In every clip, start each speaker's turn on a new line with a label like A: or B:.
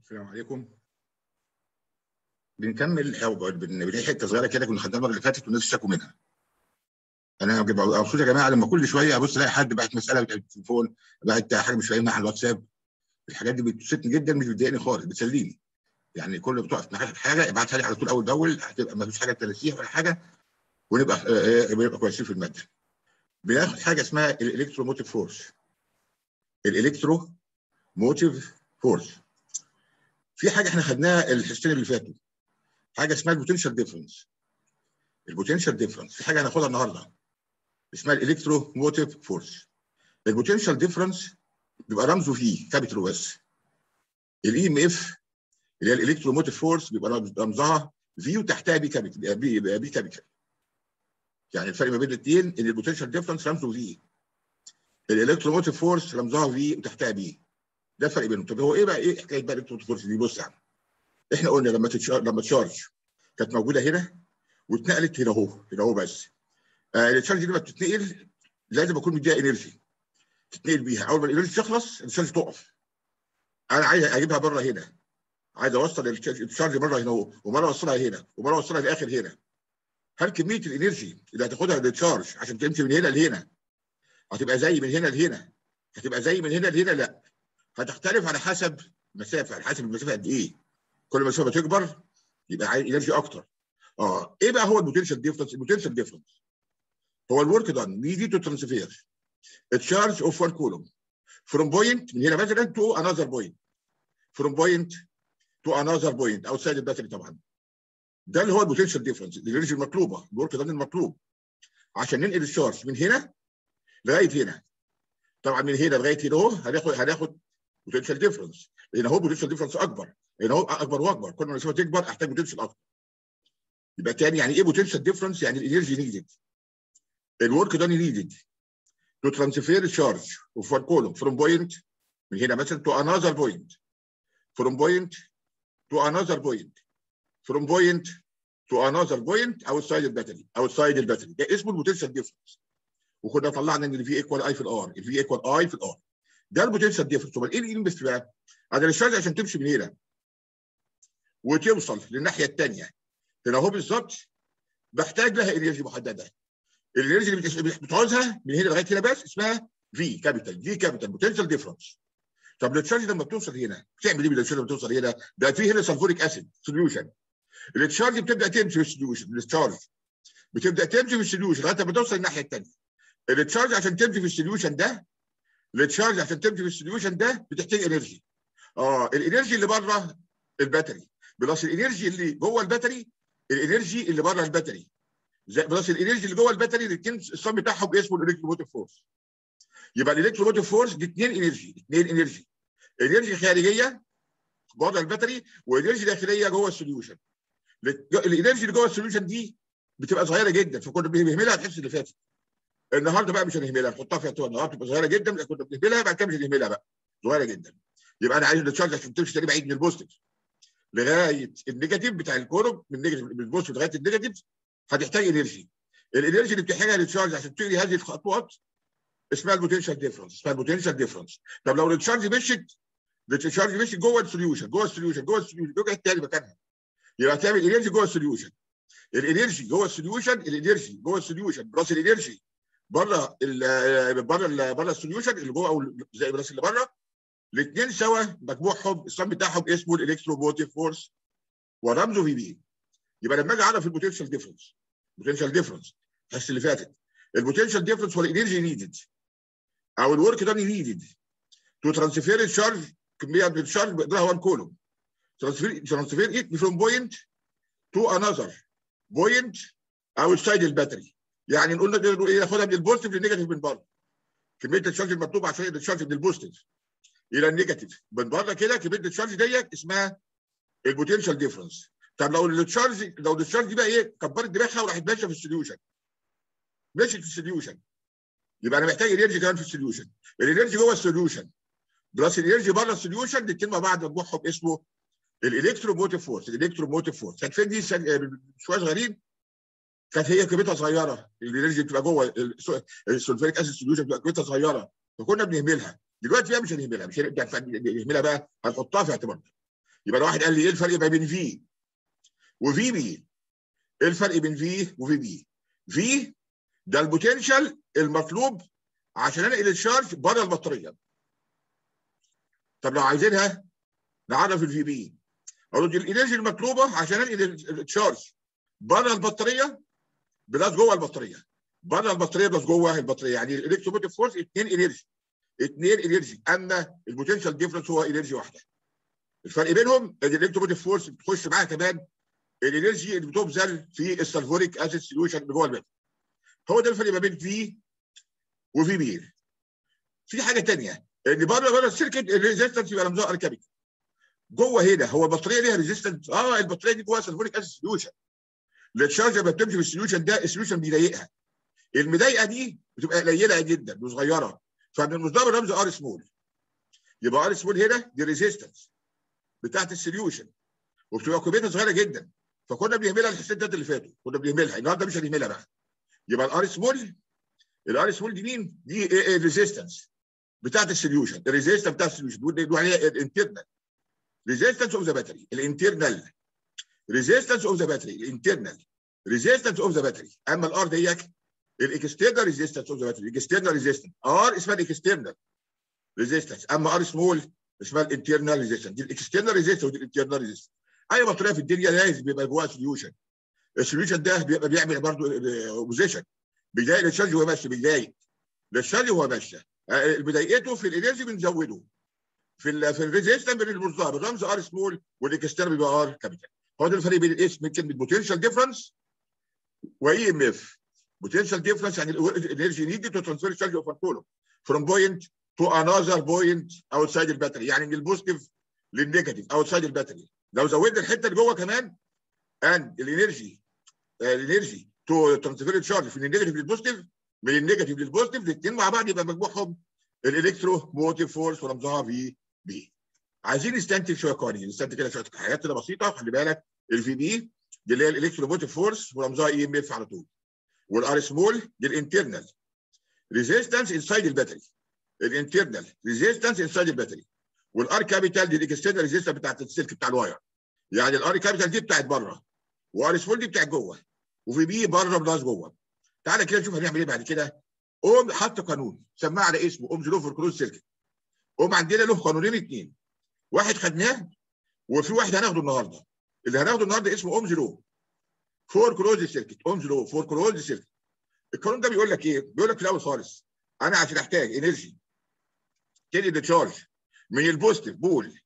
A: السلام عليكم بنكمل او بنلاقي حته صغيره كده كنا خدناها المره اللي فاتت والناس اشتكوا منها انا مبسوط يا جماعه لما كل شويه ابص الاقي حد بعت مساله بتاعت التليفون بعت حاجه مش فاهمها على الواتساب الحاجات دي بتبسطني جدا مش بتضايقني خالص بتسليني يعني كل ما تقف ناحيه حاجه ابعتها لي على طول اول باول هتبقى ما فيش حاجه تنسيها ولا حاجه ونبقى نبقى كويسين في الماده بناخد حاجه اسمها الالكترو موتيف فورس الالكترو موتيف فورس في حاجه احنا خدناها الحصتين اللي فاتوا حاجه اسمها البوتنشال ديفرنس البوتنشال ديفرنس في حاجه هناخدها النهارده اسمها الالكترو موتيف فورس البوتنشال ديفرنس بيبقى رمزه فيه كابيتال بس الاي ام اف اللي هي الالكترو موتيف فورس بيبقى رمزها في وتحتها بي كابيتال بي بي كابيتال يعني الفرق ما بين الاثنين ان البوتنشال ديفرنس رمزه في الالكترو موتيف فورس رمزها في وتحتها بي ده الفرق بينهم طب هو ايه بقى ايه حكايه بقى الالكترو موتيف فورس دي بص يا عم احنا قلنا لما تتشار... لما تشارج كانت موجوده هنا واتنقلت هنا اهو هنا اهو بس آه التشارج دي لما بتتنقل لازم اكون مديها انرجي تتنقل بيها اول ما الانرجي تخلص التشارج تقف انا عايز اجيبها بره هنا عايز اوصل التشارج مره هنا اهو ومره اوصلها هنا ومره اوصلها لاخر هنا هل كميه الانرجي اللي هتاخدها للتشارج عشان تمشي من هنا لهنا هتبقى زي من هنا لهنا هتبقى زي من هنا لهنا لا هتختلف على حسب مسافه على حسب المسافه قد ايه كل ما المسافه تكبر يبقى عايز انرجي اكتر اه ايه بقى هو البوتنشال ديفرنس البوتنشال ديفرنس هو الورك دان نيدي تو ترانسفير التشارج اوف 1 كولوم فروم بوينت من هنا مثلا تو انذر بوينت فروم بوينت تو انذر بوينت اوتسايد الباتري طبعا ده اللي هو البوتنشال ديفرنس الانرجي المطلوبه الورك دان المطلوب عشان ننقل الشارج من هنا لغايه هنا طبعا من هنا لغايه هنا اهو هناخد هناخد بوتنشال ديفرنس لان هو بوتنشال ديفرنس اكبر لان هو اكبر واكبر كل ما المسافه تكبر احتاج بوتنشال اكتر يبقى تاني يعني ايه بوتنشال ديفرنس يعني الانرجي نيدد الورك دان نيدد تو ترانسفير تشارج اوف وان كولوم فروم بوينت من هنا مثلا تو انذر بوينت فروم بوينت تو انذر بوينت فروم بوينت تو انذر بوينت اوتسايد الباتري اوتسايد الباتري ده اسمه البوتنشال ديفرنس وكنا طلعنا ان الفي ايكوال اي في الار الفي ايكوال اي في الار ده البوتنشال ديفرنس امال ايه الانبست بقى؟ انا الشارج عشان تمشي من هنا وتوصل للناحيه الثانيه هنا اهو بالظبط بحتاج لها انرجي محدده الانرجي اللي بتعوزها من هنا لغايه هنا بس اسمها في كابيتال في كابيتال بوتنشال ديفرنس طب التشارج لما بتوصل هنا بتعمل ايه بالتشارج لما بتوصل هنا؟ ده في هنا سلفوريك اسيد سوليوشن التشارج بتبدا تمشي في السوليوشن التشارج بتبدا تمشي في السوليوشن لغايه ما توصل الناحيه الثانيه التشارج عشان تمشي في السوليوشن ده التشارج عشان تمشي في السوليوشن ده بتحتاج انرجي اه الانرجي اللي بره الباتري بلس الانرجي اللي جوه الباتري الانرجي اللي بره الباتري بلس الانرجي اللي جوه الباتري الاثنين الصم بتاعهم اسمه الالكتروموتيف فورس يبقى الالكتروموتيف فورس دي اثنين انرجي اثنين انرجي انرجي خارجيه بره الباتري وانرجي داخليه جوه السوليوشن الانرجي اللي جوه السوليوشن دي بتبقى صغيره جدا فكنا بنهملها الحصه اللي فاتت النهارده بقى مش هنهملها نحطها في اعتبار النهارده بتبقى صغيره جدا كنا بنهملها بعد كده مش هنهملها بقى صغيره جدا يبقى انا عايز التشارج عشان تمشي تاني بعيد من البوزيتيف لغايه النيجاتيف بتاع الكورب من النيجاتيف من البوزيتيف لغايه النيجاتيف هتحتاج انرجي الانرجي اللي بتحتاجها للتشارج عشان تجري هذه الخطوات اسمها البوتنشال ديفرنس اسمها البوتنشال ديفرنس طب لو التشارج مشيت التشارج مشيت جوه السوليوشن جوه السوليوشن جوه السوليوشن رجعت تاني مكانها يبقى هتعمل انرجي جوه السوليوشن الانرجي جوه السوليوشن الانرجي جوه السوليوشن بلس الانرجي بره ال بره ال بره السوليوشن اللي جوه او زي بلس اللي بره الاثنين سوا مجموعهم الصم بتاعهم اسمه الالكتروموتيف فورس ورمزه في بي يبقى لما اجي اعرف البوتنشال ديفرنس البوتنشال ديفرنس الحصه اللي فاتت البوتنشال ديفرنس هو الانرجي نيدد او الورك دان نيدد تو ترانسفير الشارج كميه من الشارج بقدرها 1 كولوم ترانسفير ترانسفير ات فروم بوينت تو انذر بوينت اوتسايد الباتري يعني نقول ياخدها من البوزيتيف للنيجاتيف من بره كميه الشارج المطلوبه عشان الشارج من البوزيتيف الى النيجاتيف من بره كده كميه الشارج ديت اسمها البوتنشال ديفرنس طب لو التشارج لو التشارج دي بقى ايه كبرت دماغها وراحت ماشيه في السوليوشن مشيت في السوليوشن يبقى انا محتاج انرجي كمان في السوليوشن الانرجي جوه السوليوشن بلس الانرجي بره السوليوشن الاثنين مع بعض مجموعهم اسمه الالكتروموتيف فورس الالكتروموتيف فورس كانت فين دي شويه صغيرين كانت هي قيمتها صغيره الانرجي بتبقى جوه السولفيريك اسيد سوليوشن بتبقى قيمتها صغيره فكنا بنهملها دلوقتي بقى مش هنهملها مش هنهملها بقى هنحطها في اعتبارنا يبقى لو واحد قال لي ايه الفرق ما بين في وفي بي ايه الفرق بين في وفي بي في ده البوتنشال المطلوب عشان انقل الشارج بره البطاريه طب لو عايزينها نعرف الفي بي اقول دي الانرجي المطلوبه عشان انقل الشارج بره البطاريه بلس جوه البطاريه بره البطاريه بلس جوه البطاريه يعني الالكتروموتيف فورس اثنين انرجي اثنين انرجي اما البوتنشال ديفرنس هو انرجي واحده الفرق بينهم ان الالكتروموتيف فورس بتخش معاها كمان الانرجي اللي بتبذل في السلفوريك اسيد سوليوشن اللي جوه البيت هو ده الفرق ما بين في وفي بي في حاجه ثانيه ان بره بره السيركت الريزيستنس يبقى رمزها اركابيك جوه هنا هو البطاريه ليها ريزيستنس اه البطاريه دي جواها سلفوريك اسيد سوليوشن التشارج لما بتمشي في السوليوشن ده السوليوشن بيضايقها المضايقه دي بتبقى قليله جدا وصغيره فبنرمز رمز ار سمول يبقى ار سمول هنا دي ريزيستنس بتاعت السوليوشن وبتبقى كميتها صغيره جدا فكنا بنهملها الحصتين اللي فاتوا كنا بنهملها النهارده مش هنهملها بقى يبقى الار سمول الار سمول دي مين؟ دي الريزيستنس بتاعت السوليوشن الريزيستنس بتاعت السوليوشن بنقول عليها الانترنال ريزيستنس اوف ذا باتري الانترنال ريزيستنس اوف ذا باتري الانترنال ريزيستنس اوف ذا باتري اما الار ديت الاكسترنال ريزيستنس اوف ذا باتري الاكسترنال ريزيستنس ار اسمها الاكسترنال ريزيستنس اما ار سمول اسمها الانترنال ريزيستنس دي الاكسترنال ريزيستنس ودي الانترنال ريزيستنس اي بطاريه في الدنيا لازم بيبقى جواها سوليوشن السوليوشن ده بيبقى بيعمل برضه اوبوزيشن بيضايق الشارج وهو ماشي بيضايق للشارج وهو ماشي بدايته في الانرجي بنزوده في ال في الريزيستنس بنرمزها بالرمز ار سمول والاكسترنال بيبقى ار كابيتال هو ده الفرق بين الاسم كلمه بوتنشال ديفرنس واي ام اف بوتنشال ديفرنس يعني الانرجي نيدد تو ترانسفير الشارج اوف كولوم فروم بوينت تو انذر بوينت اوتسايد الباتري يعني من البوزيتيف للنيجاتيف اوتسايد الباتري لو زودنا الحته اللي جوه كمان ان الانرجي الانرجي تو ترانسفير الشارج من النيجاتيف للبوزيتيف من النيجاتيف للبوزيتيف الاثنين مع بعض يبقى مجموعهم الالكترو موتيف فورس ورمزها في بي عايزين نستنتج شويه قوانين نستنتج كده شويه حاجات كده بسيطه خلي بالك الفي بي دي اللي هي الالكترو موتيف فورس ورمزها اي ام اف على طول والار سمول دي الانترنال ريزيستنس انسايد الباتري الانترنال ريزيستنس انسايد الباتري والار كابيتال دي الاكسترنال ريزيستنس بتاعت السلك بتاع الواير يعني الار كابيتال دي بتاعت بره وار سمول دي بتاعت جوه وفي بي بره بلاس جوه تعالى كده نشوف هنعمل ايه بعد كده قوم حط قانون سماه على اسمه اومز لو فور كلوز سيركت قوم عندنا له قانونين اثنين واحد خدناه وفي واحد هناخده النهارده اللي هناخده النهارده اسمه اومز لو فور كلوز سيركت اومز لو فور كلوز سيركت القانون ده بيقول لك ايه؟ بيقول لك في الاول خالص انا عشان احتاج انرجي تاني تشارج من البوزيتيف بول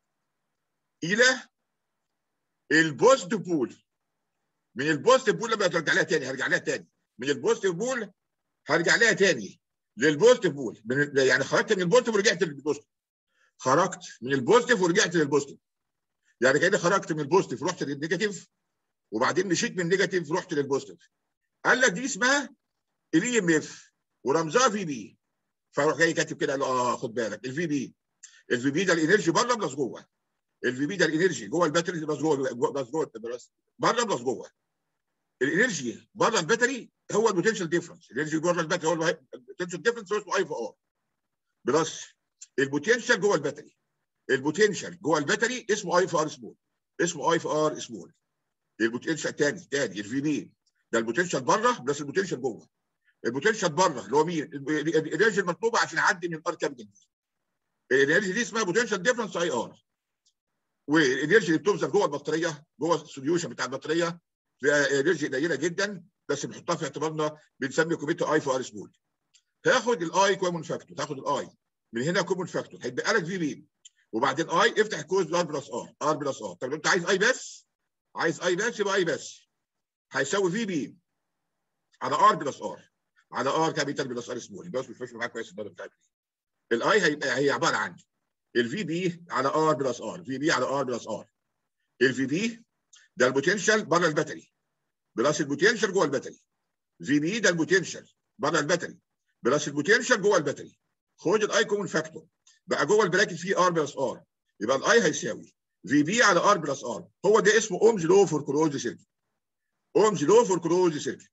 A: الى البوزيتيف بول من البوزيتيف بول لما هرجع لها تاني هرجع لها تاني من البوزيتيف بول هرجع لها تاني للبوزيتيف بول من يعني خرجت من البوزيتيف ورجعت للبوزيتيف خرجت من البوزيتيف ورجعت للبوزيتيف يعني كاني خرجت من البوزيتيف رحت للنيجاتيف وبعدين مشيت من النيجاتيف رحت للبوزيتيف قال لك دي اسمها الاي ام اف ورمزها في بي فراح جاي كاتب كده قال له اه خد بالك الفي بي الفي بي ده الانرجي بره بلس جوه الفي بي ده الانرجي جوه الباتري بلس جوه بلس جوه بره بلس جوه الانرجي بره الباتري هو البوتنشال ديفرنس الانرجي بره الباتري هو البوتنشال ديفرنس هو اسمه اي في ار بلس البوتنشال جوه الباتري البوتنشال جوه الباتري اسمه اي في ار سمول اسمه اي في ار سمول البوتنشال تاني تاني الفي بي ده البوتنشال بره بلس البوتنشال جوه البوتنشال بره اللي هو مين؟ الانرجي المطلوبه عشان اعدي من الار كابيتال الانرجي دي اسمها بوتنشال ديفرنس اي ار والانرجي اللي بتبذل جوه البطاريه جوه السوليوشن بتاع البطاريه فيها انرجي قليله جدا بس بنحطها في اعتبارنا بنسمي قيمتها اي في ار سمول تاخد الاي كومون فاكتور تاخد الاي من هنا كومون فاكتور هيتبقى لك في بي وبعدين اي افتح كوز ار بلس ار ار بلس ار طب لو انت عايز اي بس عايز اي بس يبقى اي بس هيساوي في بي على ار بلس ار على ار كابيتال بلس ار سمول بس مش فاهم معاك كويس النقطه بتاعتي الاي هيبقى هي عباره عن الفي بي على ار بلس ار في بي على ار بلس ار الفي بي ده البوتنشال بره الباتري بلس البوتنشال جوه الباتري في بي ده البوتنشال بره الباتري بلس البوتنشال جوه الباتري خد الاي كومن فاكتور بقى جوه البراكت فيه ار بلس ار يبقى الاي هيساوي في بي على ار بلس ار هو ده اسمه اومز لو فور كلوز سيركت اومز لو فور كلوز سيركت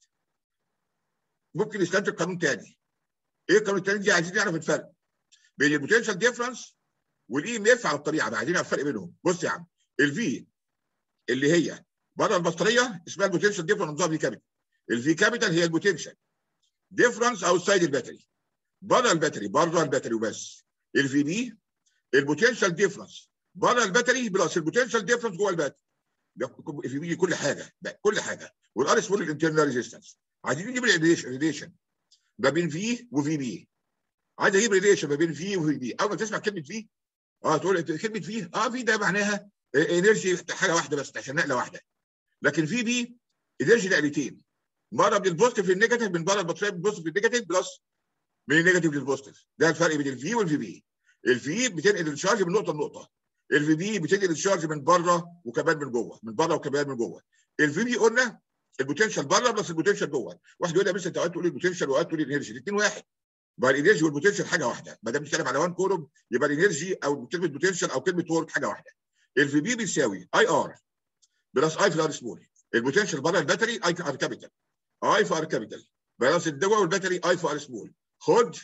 A: ممكن نستنتج قانون تاني ايه القانون التاني دي عايزين نعرف الفرق بين البوتنشال ديفرنس والاي ام اف على الطريقه بقى عايزين نعرف الفرق بينهم بص يا عم الفي اللي هي بره البطاريه اسمها البوتنشال ديفرنس نظام في كابيتال الفي كابيتال هي البوتنشال ديفرنس اوتسايد الباتري بره الباتري بره الباتري وبس الفي بي البوتنشال ديفرنس بره الباتري بلس البوتنشال ديفرنس جوه الباتري الفي بي كل حاجه كل حاجه والار اس الانترنال ريزيستنس عايزين نجيب ريليشن ما بين في وفي بي عايز اجيب ريليشن ما بين في وفي بي اول ما تسمع كلمه في اه تقول كلمه في اه في ده معناها انرجي حاجه واحده بس عشان نقله واحده لكن في بي انرجي نقلتين مره من البوزيتيف للنيجاتيف من بره البطاريه من البوزيتيف للنيجاتيف بلس من النيجاتيف للبوزيتيف ده الفرق بين الفي والفي بي الفي بتنقل الشارج من نقطه لنقطه الفي بي بتنقل الشارج من بره وكمان من جوه من بره وكمان من جوه الفي بي قلنا البوتنشال بره بلس البوتنشال جوه واحد يقول لي بس انت اوقات تقول البوتنشال واوقات تقول الانرجي الاثنين واحد ما الانرجي والبوتنشال حاجه واحده ما دام بنتكلم على وان كولوم يبقى الانرجي او كلمه بوتنشال او كلمه ورك حاجه واحده الفي بي بيساوي اي ار بلس اي في الار سمول البوتنشال بره الباتري اي ار كابيتال اي في ار كابيتال بلس الدواء والباتري اي في ار سمول خد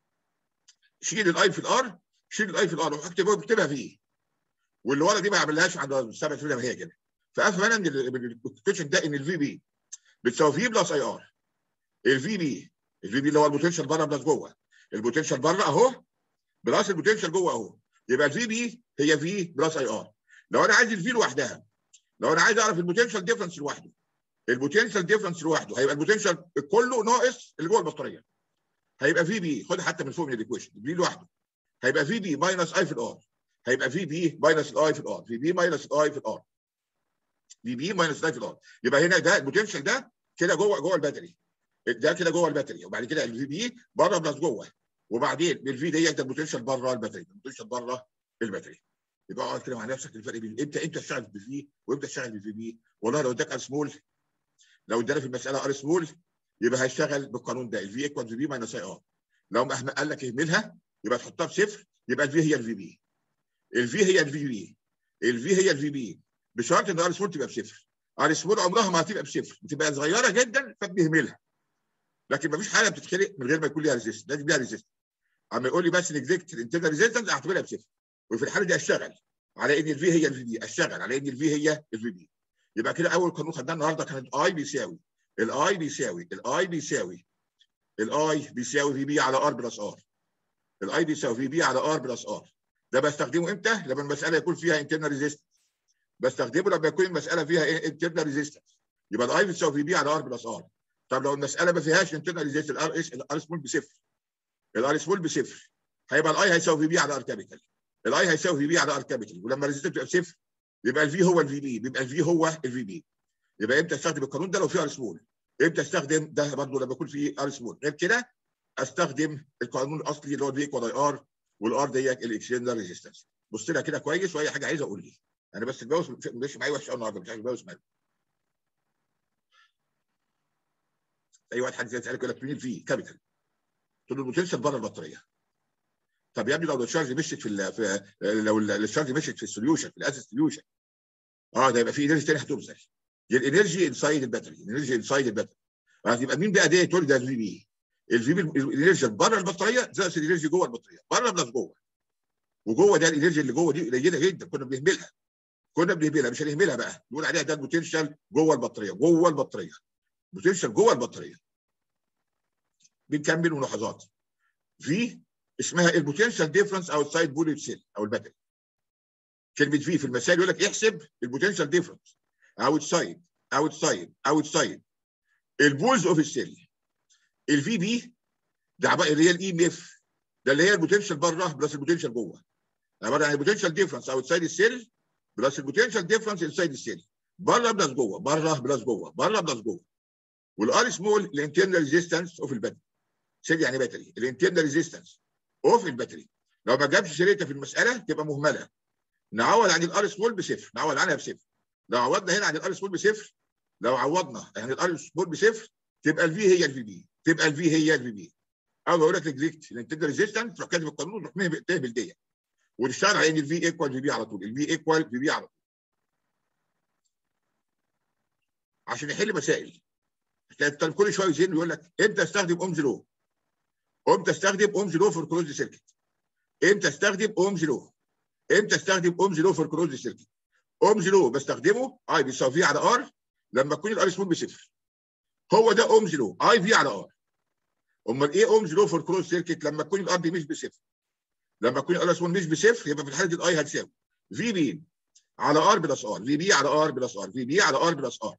A: شيل الاي في الار شيل الاي في الار واكتبها اكتبها فيه واللي ورا دي ما عملهاش عند السبع سنين هي كده فافهم انا من الكوتشن ده ان الفي بي بتساوي في بلس اي ار الفي بي الفي بي اللي هو البوتنشال بره بلس جوه البوتنشال بره اهو بلس البوتنشال جوه اهو يبقى الفي بي هي في بلس اي ار لو انا عايز الفي لوحدها لو انا عايز اعرف البوتنشال ديفرنس لوحده البوتنشال ديفرنس لوحده هيبقى البوتنشال كله ناقص اللي جوه البطاريه هيبقى في بي خد حتى من فوق من الايكويشن في لوحده هيبقى في بي ماينس اي في الار هيبقى في بي ماينس الاي في الار في بي ماينس الاي في الار في بي ماينس الاي في الار يبقى هنا ده البوتنشال ده كده جوه جوه الباتري ده كده جوه الباتري وبعد كده الفي بي بره بلس جوه وبعدين بالفي ديت البوتنشال بره الباتري البوتنشال بره الباتري يبقى اقعد كده مع نفسك الفرق بين امتى امتى تشتغل بالفي وامتى تشتغل بالفي بي والله لو اداك ار سمول لو ادانا في المساله ار سمول يبقى هيشتغل بالقانون ده الفي ايكوال في بي ماينس اي ار لو قال لك اهملها يبقى تحطها بصفر يبقى الفي هي الفي بي الفي هي الفي بي الفي هي الفي بي بشرط ان ار سمول تبقى بصفر ار سمول عمرها ما هتبقى بصفر بتبقى صغيره جدا فبنهملها لكن ما فيش حاجه بتتخلق من غير ما يكون ليها ريزيست لازم ليها ريزيست اما يقول لي بس نجزكت الانترنال ريزيستنس اعتبرها بصفر وفي الحاله دي اشتغل على ان الفي هي الفي بي اشتغل على ان الفي هي الفي بي يبقى كده اول قانون خدناه النهارده كانت اي بيساوي الاي بيساوي الاي بيساوي الاي بيساوي في بي على ار بلس ار الاي بيساوي في بي على ار بلس ار ده بستخدمه امتى؟ لما المساله يكون فيها انترنال ريزيستنس بستخدمه لما يكون المساله فيها انترنال ريزيستنس يبقى الاي بتساوي في بي على ار بلس ار طب لو المساله ما فيهاش انترنال ريزيستنس الار اس الار سمول بصفر الار سمول بصفر هيبقى الاي هيساوي في بي على ار كابيتال الاي هيساوي في بي على ار كابيتال ولما الريزيستنس تبقى بصفر يبقى الفي هو الفي بي بيبقى الفي هو الفي بي يبقى امتى استخدم القانون ده لو في ار سمول امتى استخدم ده برضه لما يكون في ار سمول غير كده استخدم القانون الاصلي اللي هو الفي ايكوال اي ار والار ديت الاكسترنال ريزيستنس بص لها كده كويس واي حاجه عايزه قول لي انا بس الجواز مش معايا وحش قوي النهارده مش عارف الجواز ماله اي واحد حد يسالك يقول لك مين في كابيتال تقول له البوتنشال بره البطاريه طب يا ابني لو الشارج مشيت في, ال في لو الشارج مشيت في السوليوشن في الاسيد سوليوشن اه ده يبقى في انرجي ثانيه هتبذل دي الانرجي انسايد الباتري الانرجي انسايد الباتري هتبقى مين بقى دي تقول ده الفي بي الفي بي الانرجي بره البطاريه زائد الانرجي جوه البطاريه بره بلس جوه وجوه ده الانرجي اللي جوه دي قليله جدا كنا بنهملها كنا بنهملها مش هنهملها بقى نقول عليها ده البوتنشال جوه البطاريه جوه البطاريه بوتنشال جوه البطاريه بنكمل ملاحظات في اسمها البوتنشال ديفرنس اوتسايد بوليت سيل او الباتري كلمه في في المسائل يقول لك احسب البوتنشال ديفرنس اوتسايد اوتسايد اوتسايد البولز اوف السيل الفي بي ده اللي هي الاي ام اف ده اللي هي البوتنشال بره بلس البوتنشال جوه عباره عن البوتنشال ديفرنس اوتسايد السيل بلس البوتنشال ديفرنس انسايد السيل بره بلس جوه بره بلس جوه بره بلس جوه والار سمول الانترنال ريزيستنس اوف الباتري سيل يعني باتري الانترنال ريزيستنس اوف الباتري لو ما جابش سيرتها في المساله تبقى مهمله نعوض عن الار سمول بصفر نعوض عنها بصفر لو عوضنا هنا عن الار سمول بصفر لو عوضنا عن الار سمول بصفر تبقى الفي هي الفي بي تبقى الفي هي الفي بي او بقول لك نجلكت الانتجرال ريزيستنس تروح كاتب القانون تروح تهبل ديت وتشتغل على ان الفي ايكوال في بي على طول الفي ايكوال في بي على طول عشان يحل مسائل طيب كل شويه يزن يقول لك امتى استخدم اومز لو امتى استخدم اومز لو فور كلوز سيركت امتى استخدم اومز لو امتى استخدم اومز لو فور كلوز سيركت اومز لو بستخدمه اي بيساوي في على ار لما تكون الار سمول بصفر هو ده اومز لو اي في على ار امال ايه اومز لو فور كروس سيركت لما تكون الار دي مش بصفر لما تكون الار سمول مش بصفر يبقى في الحاله دي الاي هتساوي في بي على ار بلس ار في بي على ار بلس ار في بي على ار بلس ار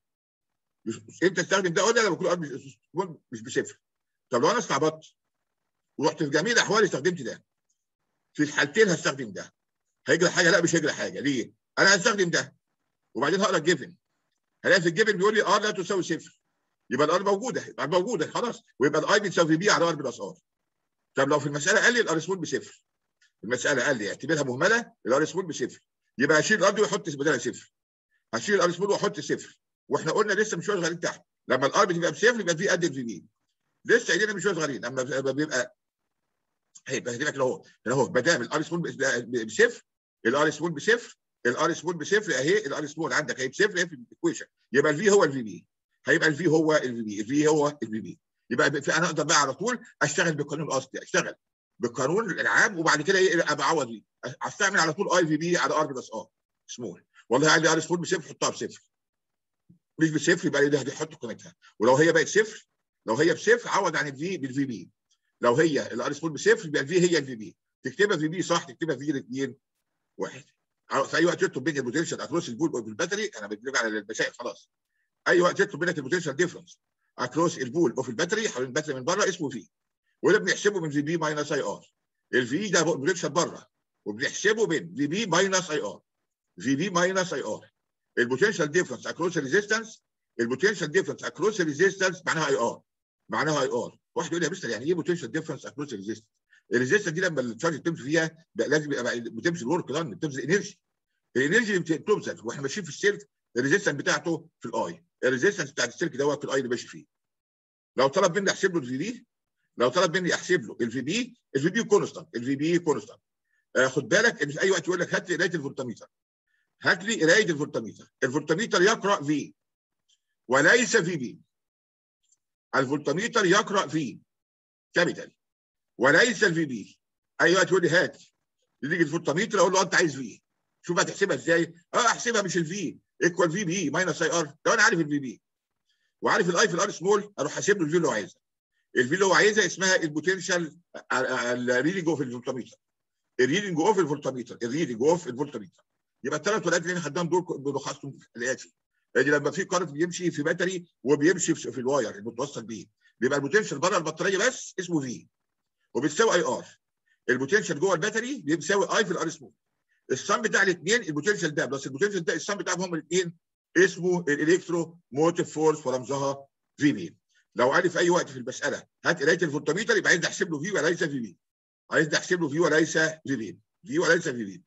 A: امتى استخدم ده قلنا لما يكون الار مش بصفر طب لو انا استعبطت ورحت في جميع الاحوال استخدمت ده في الحالتين هستخدم ده هيجري حاجه لا مش هيجري حاجه ليه؟ انا هستخدم ده وبعدين هقرا الجيفن هلاقي في الجيفن بيقول لي ار لا تساوي صفر يبقى الار موجوده يبقى موجوده خلاص ويبقى الاي بتساوي بي على ار بلس ار طب لو في المساله قال لي الار سمول بصفر المساله قال لي اعتبرها مهمله الار سمول بصفر يبقى هشيل الار دي واحط بدلها صفر هشيل الار سمول واحط صفر واحنا قلنا لسه مش شويه صغيرين تحت لما الار بتبقى بصفر يبقى في قد الفي بي لسه قايلين مش شويه صغيرين اما بيبقى هيبقى هدي لك اهو اهو ما دام الار سمول بصفر الار سمول بصفر الار سمول بصفر اهي الار سمول عندك هي بصفر اهي في الايكويشن يبقى الفي هو الفي بي هيبقى الفي هو الفي بي الفي هو الفي بي يبقى انا اقدر بقى على طول اشتغل بالقانون الاصلي اشتغل بالقانون الالعاب وبعد كده ايه ابقى اعوض بيه استعمل على طول اي في بي على ار بلس ار سمول والله عندي ار سمول بصفر حطها بصفر مش بصفر يبقى ده هتحط قيمتها ولو هي بقت صفر لو هي بصفر عوض عن الفي بالفي بي لو هي الار سمول بصفر يبقى الفي هي الفي بي تكتبها في بي صح تكتبها في 2 1 في اي وقت تكتب بين البوتنشال اكروس البول او الباتري انا بكتب على المسائل خلاص اي وقت تكتب بينك البوتنشال ديفرنس اكروس البول او في الباتري حوالين الباتري من بره اسمه في وده بنحسبه من في بي ماينس اي ار الفي ده بوتنشال بره وبنحسبه بين في بي ماينس اي ار في بي ماينس اي ار البوتنشال ديفرنس اكروس ريزيستنس البوتنشال ديفرنس اكروس ريزيستنس معناها اي ار معناها اي ار واحد يقول لي يا مستر يعني ايه بوتنشال ديفرنس اكروس ريزيستنس الريزيستنس دي لما التشارج بتمشي فيها لازم يبقى بتمشي الورك دان بتبذل انرجي الانرجي بتبذل واحنا ماشيين في السلك الريزيستنس بتاعته في الاي الريزيستنس بتاعت السلك دوت في الاي اللي ماشي فيه لو طلب مني احسب له الفي بي لو طلب مني احسب له الفي بي الفي بي كونستانت الفي بي كونستانت آه خد بالك ان في اي وقت يقول لك هات لي قرايه الفولتميتر هات لي قرايه الفولتميتر الفولتميتر يقرا في وليس في بي الفولتميتر يقرا في كابيتال وليس الفي بي اي وقت يقول لي هات يجي الفولتميتر اقول له انت عايز في شوف هتحسبها ازاي اه احسبها مش الفي ايكوال في بي ماينس اي ار لو انا عارف الفي بي وعارف الاي في الار سمول اروح حاسب له الفي اللي هو عايزها الفي اللي هو عايزها اسمها البوتنشال الريدنج اوف الفولتميتر الريدنج اوف الفولتميتر الريدنج اوف الفولتميتر يبقى الثلاث ورقات اللي احنا خدناهم دول بلخصهم في الاتي يعني لما في كارت بيمشي في باتري وبيمشي في الواير المتوصل بيه بيبقى البوتنشال بره البطاريه بس اسمه في وبتساوي اي ار البوتنشال جوه الباتري بيساوي اي في الار سمول السم بتاع الاثنين البوتنشال ده بلس البوتنشال ده السم بتاعهم هم الاثنين اسمه الالكترو موتيف فورس ورمزها في بي لو قال في اي وقت في المساله هات قرايه الفولتميتر يبقى عايز نحسب له في وليس في بي عايز نحسب له في وليس في بي في وليس في بي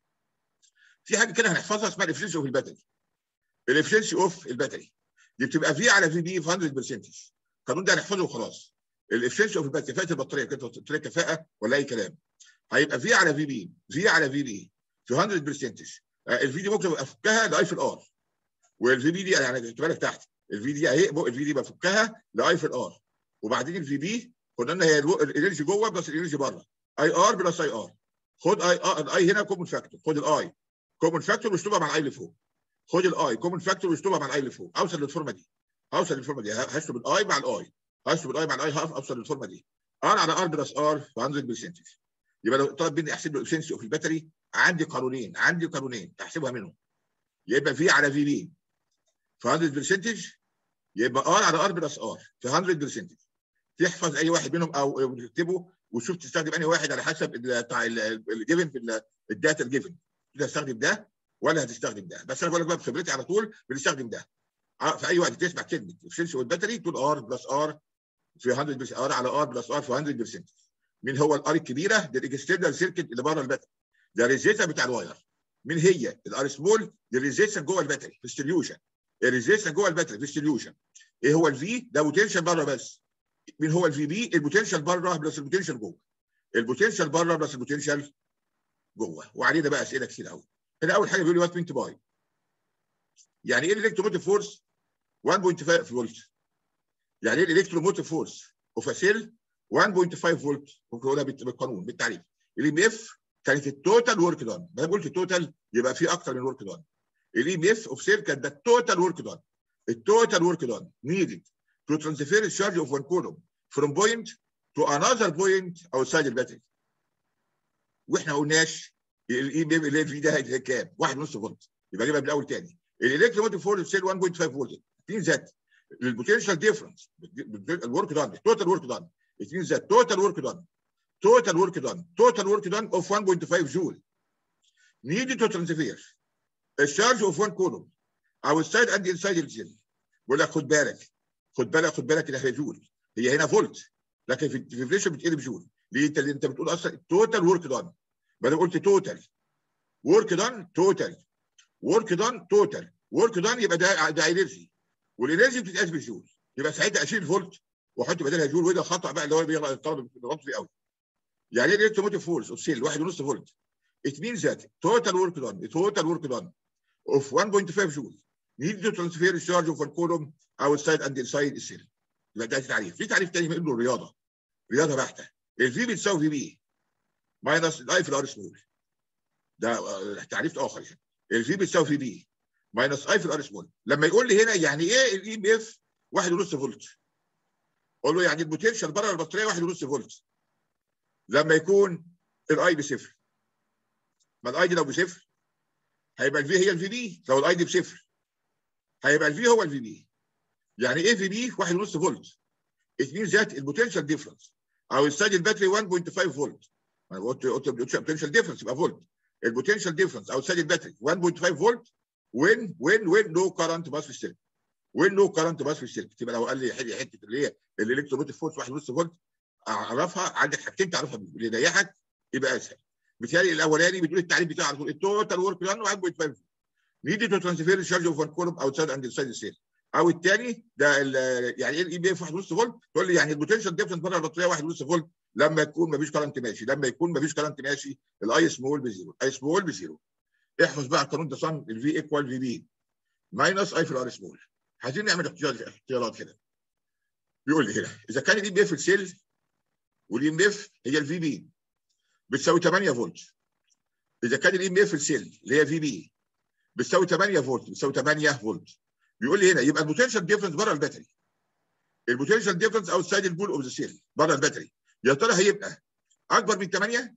A: في حاجه كده هنحفظها اسمها الافشنسي اوف الباتري الافشنسي اوف الباتري دي بتبقى في على في بي في 100% القانون ده هنحفظه وخلاص الافشنسي اوف الباتري كفاءه البطاريه كده كفاءه ولا اي كلام هيبقى في على في بي في على في بي في 100% الفي دي ممكن افكها لاي في الار والفي بي دي يعني خد بالك تحت الفي دي اهي الفي دي بفكها لاي في الار وبعدين الفي بي قلنا لنا هي الانرجي جوه بلس الانرجي بره اي ار بلس اي ار خد اي ار الاي هنا كومن فاكتور خد الاي كومن فاكتور واشطبها مع الاي اللي فوق خد الاي كومن فاكتور واشطبها مع الاي اللي فوق اوصل للفورمه دي اوصل للفورمه دي هشطب الاي مع الاي هشطب الاي مع الاي هقف اوصل للفورمه دي ار على ار بلس ار في 100% يبقى لو طلب مني احسب له الافشنسي اوف الباتري عندي قانونين عندي قانونين احسبها منهم يبقى في على في بي في 100% يبقى ار على ار بلس ار في 100% تحفظ اي واحد منهم او تكتبه وشوف تستخدم انهي واحد على حسب بتاع الجيفن في الداتا الجيفن هتستخدم ده ولا هتستخدم ده بس انا بقول لك بقى بخبرتي على طول بنستخدم ده في اي وقت تسمع كلمه افشنسي والباتري تقول ار بلس ار في 100% ار على ار بلس ار في 100% مين هو الار الكبيره؟ ده الاكسترنال سيركت اللي بره الباتري ده الريزيستر بتاع الواير مين هي؟ الار سمول دي الريزيستر جوه الباتري في ستيليوشن الريزيستر جوه الباتري في ستيليوشن ايه هو الفي؟ ده بوتنشال بره بس مين هو الفي بي؟ البوتنشال بره بلس البوتنشال جوه البوتنشال بره بلس البوتنشال جوه وعلينا بقى اسئله كتير قوي هنا اول حاجه بيقول لي وات بوينت باي يعني ايه الالكتروموتيف فورس 1.5 فولت يعني ايه الالكتروموتيف فورس اوف سيل 1.5 فولت ممكن اقولها بالقانون بالتعريف الام اف كانت التوتال ورك دان ما انا قلت التوتال يبقى في اكتر من ورك دان الاي بي اف اوف سيل كان ده التوتال ورك دون التوتال ورك دون needed to transfer the charge of one column from point to another point outside الباتري واحنا ما قلناش الاي بي اللي في ده كام؟ 1.5 فولت يبقى اجيبها من الاول تاني الالكتروموتيف فولت سيل 1.5 فولت means that البوتنشال ديفرنس الورك دون التوتال ورك دون it means that total work done total work done total work done of 1.5 joule needed to transfer a charge of one coulomb outside and inside الجيل بقول لك خد بالك خد بالك خد بالك اللي هي جول هي هنا فولت لكن في الفيبريشن بتقلب جول ليه انت اللي انت بتقول اصلا التوتال ورك دان ما انا قلت توتال ورك دان توتال ورك دان توتال ورك دان يبقى ده ده انرجي والانرجي بتتقاس بالجول يبقى ساعتها اشيل فولت واحط بدلها جول وده خطا بقى اللي هو بيغلط الطلب بيغلط فيه قوي يعني ايه الكتروموتيف فورس اوف سيل 1.5 فولت it means that total work done total work done of 1.5 joule need to transfer the charge of a column outside and inside السيل يبقى ده تعريف في تعريف تاني منه الرياضه رياضه بحته الفي بتساوي في بي ماينس الاي في الار سمول ده تعريف اخر يعني الفي بتساوي في بي ماينس اي في الار سمول لما يقول لي هنا يعني ايه الاي بي اف 1.5 فولت اقول له يعني البوتنشال بره البطاريه 1.5 فولت لما يكون الاي بصفر ما الاي دي لو بصفر هيبقى الفي هي الفي بي لو الاي دي بصفر هيبقى الفي هو الفي بي يعني ايه في بي 1.5 فولت it means that البوتنشال ديفرنس او السايد الباتري 1.5 فولت انا قلت قلت البوتنشال ديفرنس يبقى فولت البوتنشال ديفرنس او السايد الباتري 1.5 فولت وين وين وين نو كارنت باس في السيركت وين نو كارنت باس في السيركت يبقى لو قال لي حته اللي هي الالكتروموتيف فورس 1.5 فولت اعرفها عندك حاجتين تعرفها اللي يريحك يبقى اسهل بالتالي الاولاني بتقول التعريف بتاعه على طول التوتال ورك دان 1.5 نيدي تو ترانسفير الشارج اوف كولوم اوتسايد اند انسايد السيل او الثاني ده يعني ايه الاي بي اف 1.5 فولت تقول لي يعني البوتنشال ديفرنس بره البطاريه 1.5 فولت لما يكون مفيش كرنت ماشي لما يكون مفيش كرنت ماشي الاي سمول بزيرو اي سمول بزيرو احفظ بقى القانون ده صن الفي ايكوال في بي ماينس اي في الار سمول عايزين نعمل اختيارات كده بيقول لي هنا اذا كان الاي بي اف السيل والاي ام اف هي الفي بي بتساوي 8 فولت اذا كان الاي ام اف السيل اللي هي في بي بتساوي 8 فولت بتساوي 8 فولت بيقول لي هنا يبقى البوتنشال ديفرنس بره الباتري البوتنشال ديفرنس اوتسايد البول اوف ذا سيل بره الباتري يا ترى هيبقى اكبر من 8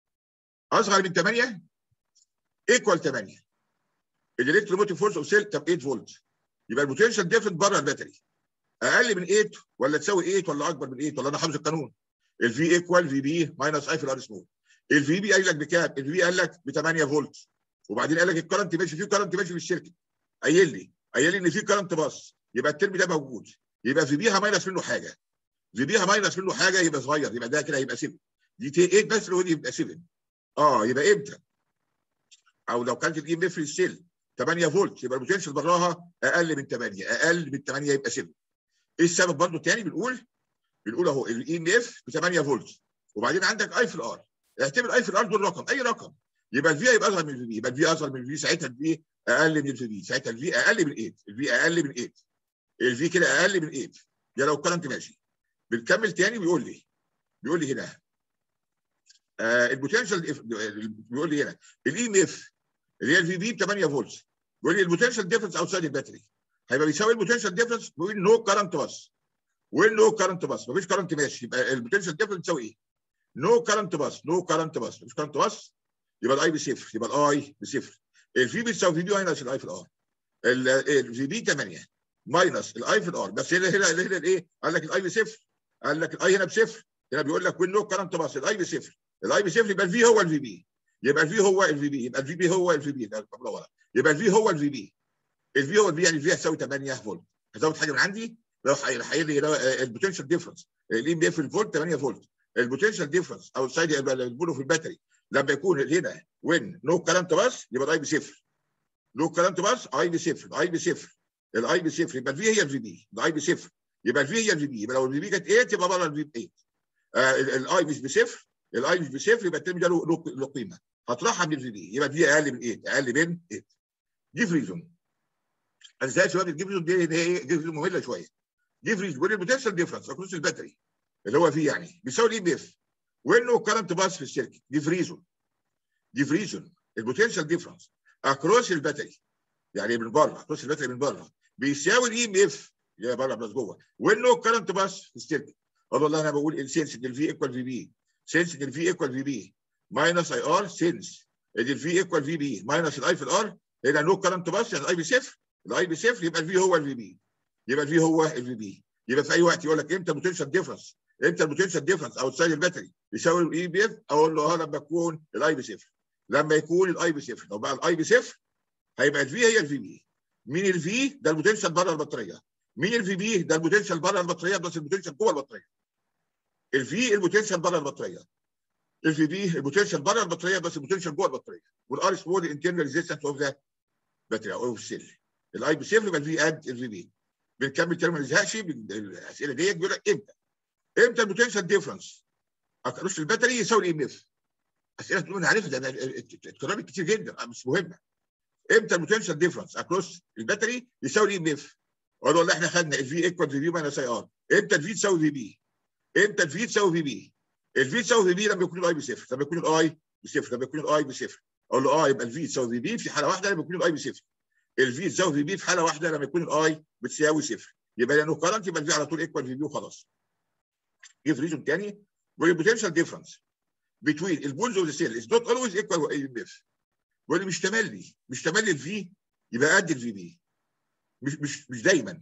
A: اصغر من 8 ايكوال 8 الالكتروموتيف فورس اوف سيل طب 8 فولت يبقى البوتنشال ديفرنس بره الباتري اقل من 8 ولا تساوي 8 ولا اكبر من 8 ولا انا حافظ القانون الفي ايكوال في بي ماينس اي في الار سمول الفي بي قال لك بكام؟ الفي قال لك ب 8 فولت وبعدين قال لك الكرنت ماشي فيه كرنت ماشي في الشركه قايل لي قايل لي ان في كرنت باص يبقى الترم ده موجود يبقى في بيها ماينس منه حاجه في بيها ماينس منه حاجه يبقى صغير يبقى ده كده هيبقى 7 دي تي 8 بس لو يبقى 7 اه يبقى امتى؟ او لو كانت الاي ام اف السيل 8 فولت يبقى البوتنشال براها اقل من 8 اقل من 8 يبقى 7 ايه السبب برضه الثاني بنقول بنقول اهو الاي ام اف ب 8 فولت وبعدين عندك اي في الار اعتبر اي في الار دول رقم اي رقم يبقى الفي هيبقى اصغر من الفي يبقى الفي اصغر من الفي ساعتها الفي اقل من الفي ساعتها الفي اقل من 8 الفي اقل من 8 الفي كده اقل من 8 ده لو الكرنت ماشي بنكمل تاني بيقول لي بيقول لي هنا آه البوتنشال بيقول لي هنا الاي ام اف اللي هي الفي بي ب 8 فولت بيقول لي البوتنشال ديفرنس اوتسايد الباتري هيبقى بيساوي البوتنشال ديفرنس بيقول نو كرنت باس وين نو كرنت باس مفيش كرنت ماشي يبقى البوتنشال ديفرنس تساوي ايه؟ نو كرنت باس نو كرنت باس مفيش كرنت باس يبقى الاي بصفر يبقى الاي بصفر الفي بتساوي في بي ماينس الاي في الار الفي بي 8 ماينس الاي في الار بس هنا هنا هنا الايه؟ قال لك الاي بصفر قال لك الاي هنا بصفر هنا بيقول لك وين نو كرنت باس الاي بصفر الاي بصفر يبقى الفي هو الفي بي يبقى الفي هو الفي بي يبقى الفي بي هو الفي بي ده يبقى الفي هو الفي بي الفي هو الفي يعني الفي هتساوي 8 فولت هزود حاجه من عندي لو هيقول لي البوتنشال ديفرنس الاي بي اف الفولت 8 فولت البوتنشال ديفرنس او سايد البولو في الباتري لما يكون هنا وين نو كرنت باس يبقى الاي بصفر نو كرنت باس اي بصفر الاي بصفر الاي بصفر يبقى الفي هي الفي بي الاي بصفر يبقى الفي هي الفي بي يبقى لو الفي بي كانت 8 يبقى بره الفي ب 8 الاي مش بصفر الاي مش بصفر يبقى الترم ده له قيمه هطرحها من الفي بي يبقى الفي اقل من 8 اقل من 8 جيف ريزون انا ازاي شباب الجيف ريزون دي هي جيف ريزون ممله شويه جيف ريزون بيقول البوتنشال ديفرنس اكروس الباتري اللي هو فيه يعني بيساوي الاي بي اف وانه كرنت باس في السيركت جيف ريزون جيف ريزون البوتنشال ديفرنس اكروس الباتري يعني من بره كروس الباتري من بره بيساوي الاي ام اف اللي هي بره بلس جوه والنو كرنت باس في السيركت اقول والله انا بقول السنس ان الفي ايكوال في بي سنس ان الفي ايكوال في بي ماينس اي ار سنس ان الفي ايكوال في بي ماينس الاي في الار هنا نو كرنت باس يعني الاي بصفر الاي بصفر يبقى الفي هو الفي بي يبقى الفي هو الفي بي يبقى في اي وقت يقول لك امتى البوتنشال ديفرنس امتى البوتنشال ديفرنس او تساوي الباتري يساوي الاي بي اف اقول له اه لما يكون الاي بصفر لما يكون الاي بصفر لو بقى الاي بصفر هيبقى الفي هي الفي بي مين الفي ده البوتنشال بره البطاريه مين الفي بي ده البوتنشال بره البطاريه بلس البوتنشال جوه البطاريه الفي البوتنشال بره البطاريه الفي بي البوتنشال بره البطاريه بس البوتنشال جوه البطاريه والار سمول انترنال ريزيستنس اوف ذا باتري او السيل الاي بصفر يبقى الفي قد الفي بي بنكمل ترم ما نزهقش الاسئله ديت بيقول لك امتى امتى البوتنشال ديفرنس اكروس الباتري يساوي الاي ام اف اسئله تقول انا عارفها ده اتكررت كتير جدا مش مهمه امتى البوتنشال ديفرنس اكروس الباتري يساوي الاي ام اف اقول والله احنا خدنا الفي ايكوال في بي ماينس اي ار امتى الفي تساوي في بي امتى الفي تساوي في بي الفي تساوي في بي لما يكون الاي بصفر لما يكون الاي بصفر لما يكون الاي بصفر اقول له اه يبقى الفي تساوي في بي في حاله واحده لما يكون الاي بصفر الفي تساوي في بي في حاله واحده لما يكون الاي بتساوي صفر يبقى لانه كرنت يبقى الفي على طول ايكوال في بي وخلاص جه ريزون ثاني والبوتنشال ديفرنس between البولز اوف ذا سيل از نوت اولويز ايكوال اي ام اف واللي مش تملي مش تملي الفي يبقى قد الفي بي مش مش مش دايما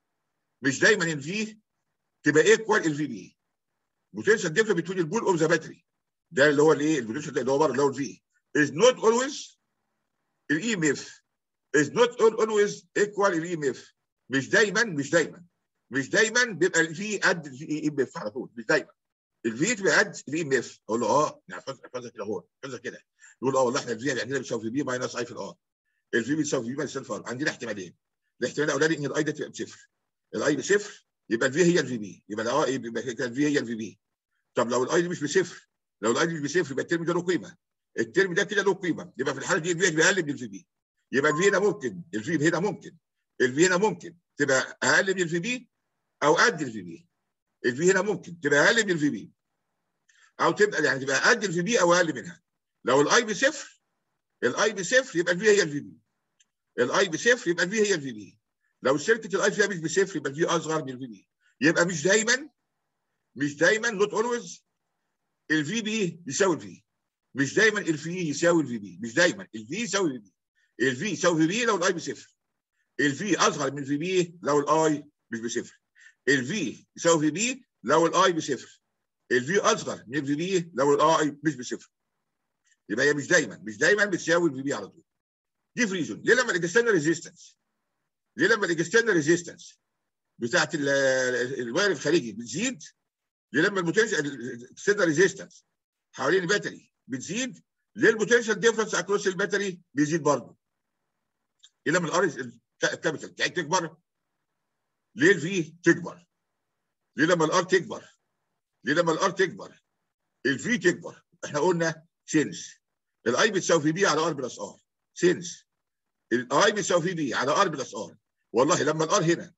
A: مش دايما الفي تبقى ايكوال الفي بي بوتنشال ديفرنس بتوين البول اوف ذا باتري ده اللي هو الايه البوتنشال اللي هو بره اللي هو الفي is not always الاي ام اف is not always equal الاي ام اف مش دايما مش دايما مش دايما بيبقى الفي قد الاي ام اف على طول مش دايما الفي تبقى قد الاي ام اف اقول له اه نحفظها كده اهو نحفظها كده يقول اه والله احنا الفي عندنا بتساوي في بي ماينس اي في الار الفي بتساوي في بي ماينس الفار عندنا احتمالين الاحتمال الاولاني ان الاي ده تبقى بصفر الاي بصفر يبقى الفي هي الفي بي يبقى اه يبقى الفي هي الفي بي طب لو الاي دي مش بصفر لو الاي دي مش بصفر يبقى الترم ده له قيمه الترم ده كده له قيمه يبقى في الحاله دي الفي هيبقى اقل من الفي بي يبقى الفي هنا ممكن الفي هنا ممكن الفي هنا ممكن تبقى اقل من الفي بي او قد الفي بي الفي هنا ممكن تبقى اقل من الفي بي او تبقى يعني تبقى قد الفي بي او اقل منها لو الاي بصفر الاي بصفر يبقى الفي هي الفي بي الاي بصفر يبقى الفي هي الفي بي لو السيركت الاي فيها مش بصفر يبقى الفي اصغر من الفي بي يبقى مش دايما مش دايما نوت اولويز الفي بي يساوي الفي مش دايما الفي يساوي الفي بي مش دايما الفي يساوي الفي بي الفي يساوي في بي لو الاي بصفر الفي اصغر من في بي لو الاي مش بصفر الفي يساوي في بي لو الاي بصفر الفي اصغر من في بي لو الاي مش بصفر يبقى هي مش دايما مش دايما بتساوي الفي بي على طول دي في ريزون ليه لما الاكسترنال ريزيستنس ليه لما الاكسترنال ريزيستنس بتاعت الواير الخارجي بتزيد ليه لما البوتنشال الاكسترنال ريزيستنس حوالين الباتري بتزيد ليه البوتنشال ديفرنس اكروس الباتري بيزيد برضه ليه لما الار الكابيتال بتاعتك تكبر ليه الفي تكبر ليه لما الار تكبر ليه لما الار تكبر الفي تكبر احنا قلنا سينس الاي بتساوي في بي على ار بلس ار سينس الاي بتساوي في بي على ار بلس ار والله لما الار هنا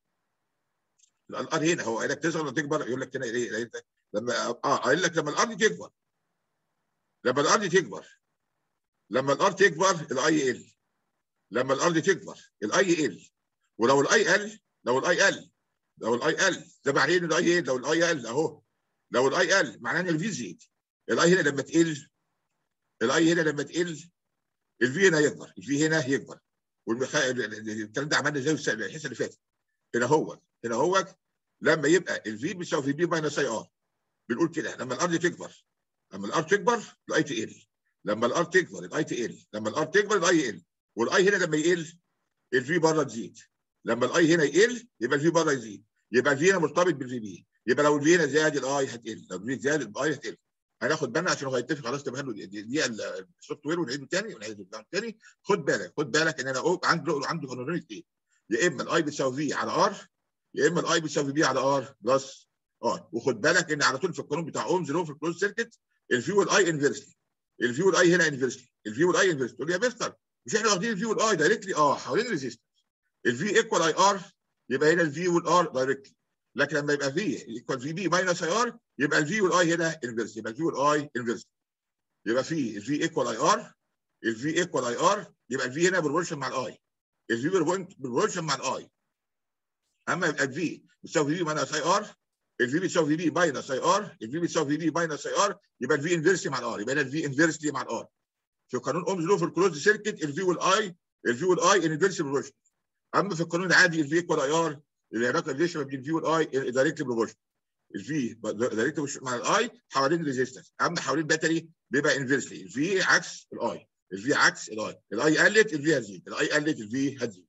A: الار هنا هو قال لك تصغر ولا تكبر يقول لك هنا ايه لما اه قال لك لما الار دي تكبر لما الار دي تكبر لما الار تكبر الاي يقل لما الار دي تكبر الاي يقل ولو الاي قل لو الاي قل لو الاي قل ده معناه ان الاي ايه لو الاي قل اهو لو الاي قل معناه ان الفي زيد الاي هنا لما تقل الاي هنا لما تقل الفي هنا يكبر الفي هنا يكبر والمخ... الكلام ده عملنا زي الحصه اللي فاتت هنا هو هنا هو لما يبقى الفي بيساوي في بي ماينس اي ار بنقول كده لما الار دي تكبر لما الار تكبر الاي تقل لما الار تكبر الاي تقل لما الار تكبر الاي يقل والاي هنا لما يقل الفي بره تزيد لما الاي هنا يقل يبقى الفي بره يزيد يبقى الفي هنا مرتبط بالفي بي يبقى لو الفي هنا زاد الاي هتقل لو الفي زاد الاي هتقل هناخد بالنا عشان هو هيتفق خلاص تبقى له دي السوفت وير ونعيده تاني ونعيده تاني خد بالك خد بالك ان انا عنده عنده قانونين اثنين يا اما الاي بتساوي في على ار يا اما الاي بتساوي بي على ار بلس ار وخد بالك ان على طول في القانون بتاع اومز لو في الكلوز سيركت الفي والاي انفيرسلي الفي والاي هنا انفيرسلي الفي والاي انفيرسلي تقول لي يا مستر مش احنا واخدين الفي والاي دايركتلي اه حوالين ريزيستنس الفي ايكوال اي ار يبقى هنا الفي والار دايركتلي لكن لما يبقى في ايكوال في بي ماينس اي ار يبقى الفي والاي هنا انفيرس يبقى الفي والاي انفيرس يبقى في الفي ايكوال اي ار الفي ايكوال اي ار يبقى الفي هنا بروبورشن مع الاي الفي بروبورشن مع الاي اما يبقى الفي بتساوي في ماينس اي ار الفي بتساوي في ماينس اي ار الفي بتساوي في ماينس اي ار يبقى الفي انفيرسلي مع الار يبقى الفي انفيرسلي مع الار في قانون اومز لو في الكلوز سيركت الفي والاي الفي والاي انفيرسلي بروبورشن اما في القانون العادي الفي ايكوال اي ار العلاقه ريليشن بين الفي والاي دايركتلي بروبورشن الفي دايركتلي مع الاي حوالين الريزيستنس اما حوالين الباتري بيبقى انفيرسلي الفي عكس الاي الفي عكس الاي الاي قلت الفي هتزيد الاي قلت الفي هتزيد